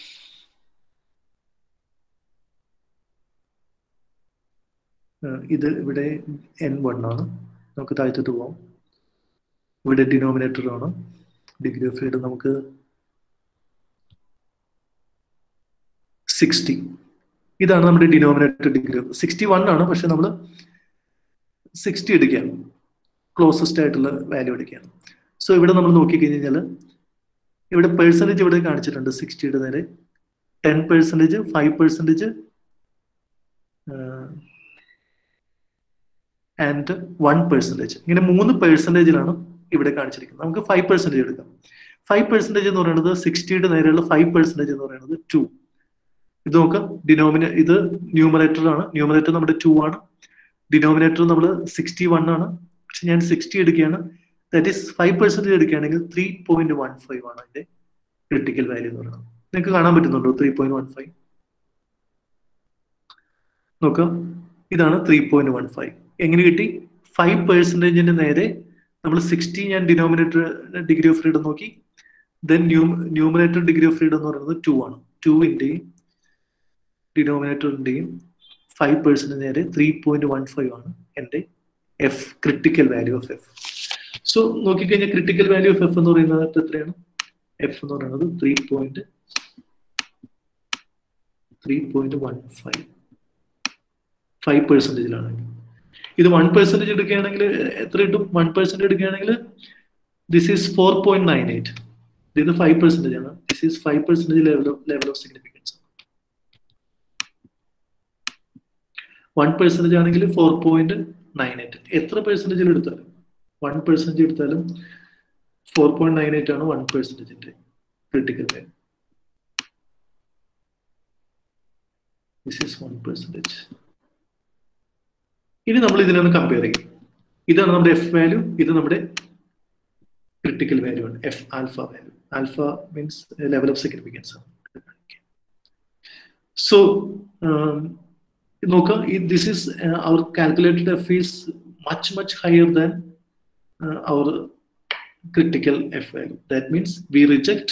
ഇത് ഇവിടെ എൻ വൺ ആണ് നമുക്ക് താഴ്ത്തിട്ട് പോവാം ഇവിടെ ഡിനോമിനേറ്റർ ആണ് ഡിഗ്രി ഓഫ് ഫ്രീഡം നമുക്ക് സിക്സ്റ്റി ഇതാണ് നമ്മുടെ ഡിനോമിനേറ്റർ ഡിഗ്രി സിക്സ്റ്റി വൺ ആണ് പക്ഷെ നമ്മൾ സിക്സ്റ്റി എടുക്കുകയാണ് ക്ലോസസ്റ്റ് ആയിട്ടുള്ള വാല്യൂ എടുക്കുകയാണ് സോ ഇവിടെ നമ്മൾ നോക്കിക്കഴിഞ്ഞാൽ ഇവിടെ പെർസെൻറ്റേജ് ഇവിടെ കാണിച്ചിട്ടുണ്ട് സിക്സ്റ്റിയുടെ നേരെ ten percentage five percentage and one percentage ഇങ്ങനെ മൂന്ന് പെർസെൻറ്റേജിലാണ് ഇവിടെ കാണിച്ചിരിക്കുന്നത് നമുക്ക് ഫൈവ് പെർസെൻറ്റേജ് എടുക്കാം ഫൈവ് പെർസെൻറ്റേജ് എന്ന് പറയുന്നത് സിക്സ്റ്റിയുടെ നേരെയുള്ള ഫൈവ് പെർസെൻറ്റേജ് എന്ന് പറയുന്നത് ടു ഇത് നോക്കാം ഡിനോമിനേ ഇത് ന്യൂമറേറ്റർ ആണ് ന്യൂമറേറ്റർ നമ്മുടെ ടു ആണ് ഡിനോമിനേറ്റർ നമ്മൾ സിക്സ്റ്റി വൺ ആണ് പക്ഷെ ഞാൻ സിക്സ്റ്റി എടുക്കുകയാണ് ദാറ്റ് ഈസ് ഫൈവ് പെർസെൻറ്റേജ് എടുക്കുകയാണെങ്കിൽ ത്രീ പോയിന്റ് വൺ ഫൈവ് ആണ് അതിന്റെ ക്രിട്ടിക്കൽ വാല്യൂ എന്ന് പറയുന്നത് നിങ്ങൾക്ക് കാണാൻ പറ്റുന്നുണ്ടോ ത്രീ പോയിന്റ് വൺ ഫൈവ് നോക്കാം ഇതാണ് ത്രീ പോയിന്റ് വൺ ഫൈവ് എങ്ങനെ കിട്ടി ഫൈവ് പെർസെൻറ്റേജിന്റെ നേരെ നമ്മൾ സിക്സ്റ്റി ഞാൻ ഡിനോമിനേറ്റർ ഡിഗ്രി ഓഫ് ഫ്രീഡം നോക്കി then new numerator degree of freedom എന്ന് പറയുന്നത് ടു ആണ് ടുവിന്റെയും ഡിനോമിനേറ്ററിന്റെയും ഫൈവ് പെർസെന്റ് നേരെ ത്രീ പോയിന്റ് വൺ ഫൈവ് ആണ് എൻ്റെ F critical value of F so നോക്കിക്കഴിഞ്ഞാൽ ക്രിട്ടിക്കൽ വാല്യൂ ഓഫ് എഫ് എന്ന് പറയുന്നത് എത്രയാണ് എഫ് എന്ന് പറയുന്നത് three point three point one five five പെർസെൻറ്റേജിലാണ് ഇത് വൺ പെർസെൻറ്റേജ് എടുക്കുകയാണെങ്കിൽ എത്ര കിട്ടും വൺ പെർസെൻറ്റ് എടുക്കുകയാണെങ്കിൽ this is four point nine eight ഇത് ഫൈവ് പെർസെൻറ്റേജ് ആണ് this is five percentage level level of significance one percentage ആണെങ്കിൽ ഫോർ പോയിന്റ് നയൻ എയ്റ്റ് എത്ര പെർസെൻറ്റേജിൽ എടുത്താലും വൺ പെർസെൻറ്റേജ് എടുത്താലും ഫോർ പോയിന്റ് നയൻ എയ്റ്റ് ആണ് വൺ പെർസെൻറ്റേജിന്റെ critical value this is one percentage ഇനി നമ്മൾ ഇതിനൊന്ന് കമ്പയർ ചെയ്യും ഇതാണ് നമ്മുടെ എഫ് വാല്യൂ ഇത് നമ്മുടെ ക്രിട്ടിക്കൽ വാല്യൂ ആണ് F alpha value alpha means level of significance ആണ് സോ നോക്കാം this is our calculated F is much much higher than our critical F value that means we reject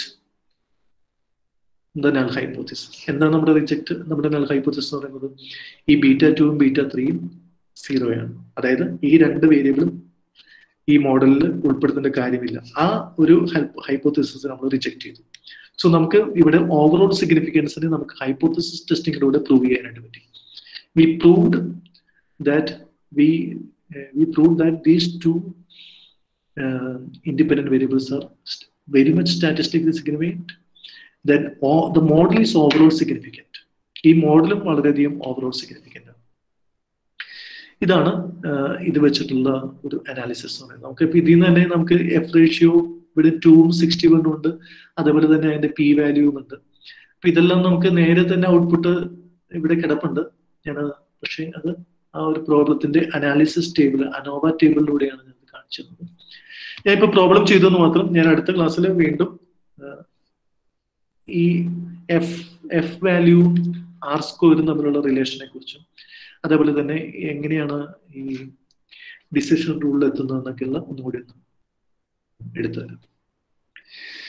the null hypothesis എന്താണ് നമ്മുടെ reject നമ്മുടെ null hypothesis എന്ന് പറയുന്നത് ഈ beta ടുവും beta ത്രീയും സീറോയാണ് അതായത് ഈ രണ്ട് വേരിയബിളും ഈ മോഡലിൽ ഉൾപ്പെടുത്തേണ്ട കാര്യമില്ല ആ ഒരു ഹൈപ്പോത്തിസിസ് നമ്മൾ റിജക്ട് ചെയ്തു സോ നമുക്ക് ഇവിടെ ഓവറോൾ സിഗ്നിഫിക്കൻസിന് നമുക്ക് ഹൈപ്പോത്തിസിസ് ടെസ്റ്റിങ്ങിലൂടെ പ്രൂവ് ചെയ്യാനായിട്ട് പറ്റി we proved that we we prove that these two independent variables are very much statistically significant then all, the model is overall significant ഈ മോഡലും വളരെയധികം ഓവറോൾ സിഗ്നിഫിക്കൻ്റ് ആണ് ഇതാണ് ആഹ്, ഇത് വെച്ചിട്ടുള്ള ഒരു അനാലിസിസ് എന്ന് പറയുന്നത് നമുക്ക് ഇപ്പൊ ഇതിൽ നിന്ന് തന്നെ നമുക്ക് എഫ് റേഷ്യോ ഇവിടെ ടൂവും സിക്സ്റ്റി വണ്ണും ഉണ്ട് അതേപോലെ തന്നെ അതിന്റെ പി വാല്യൂവും ഉണ്ട് അപ്പൊ ഇതെല്ലാം നമുക്ക് നേരെ തന്നെ ഔട്ട്പുട്ട് ഇവിടെ കിടപ്പുണ്ട് ഞാൻ പക്ഷേ അത് ആ ഒരു പ്രോബ്ലത്തിന്റെ അനാലിസിസ് ടേബിൾ അനോവ ടേബിളിലൂടെയാണ് ഞാൻ ഇത് കാണിച്ചത് ഞാൻ ഇപ്പൊ പ്രോബ്ലം ചെയ്തെന്ന് മാത്രം ഞാൻ അടുത്ത ക്ലാസ്സിൽ വീണ്ടും ആഹ്, ഈ എഫ് എഫ് വാല്യൂ ആർ സ്കോറും തമ്മിലുള്ള റിലേഷനെ കുറിച്ചും അതേപോലെ തന്നെ എങ്ങനെയാണ് ഈ ഡിസിഷൻ റൂളിൽ എത്തുന്നതെന്നൊക്കെയുള്ള ഒന്നും കൂടി ഒന്ന് എടുത്തു തരാം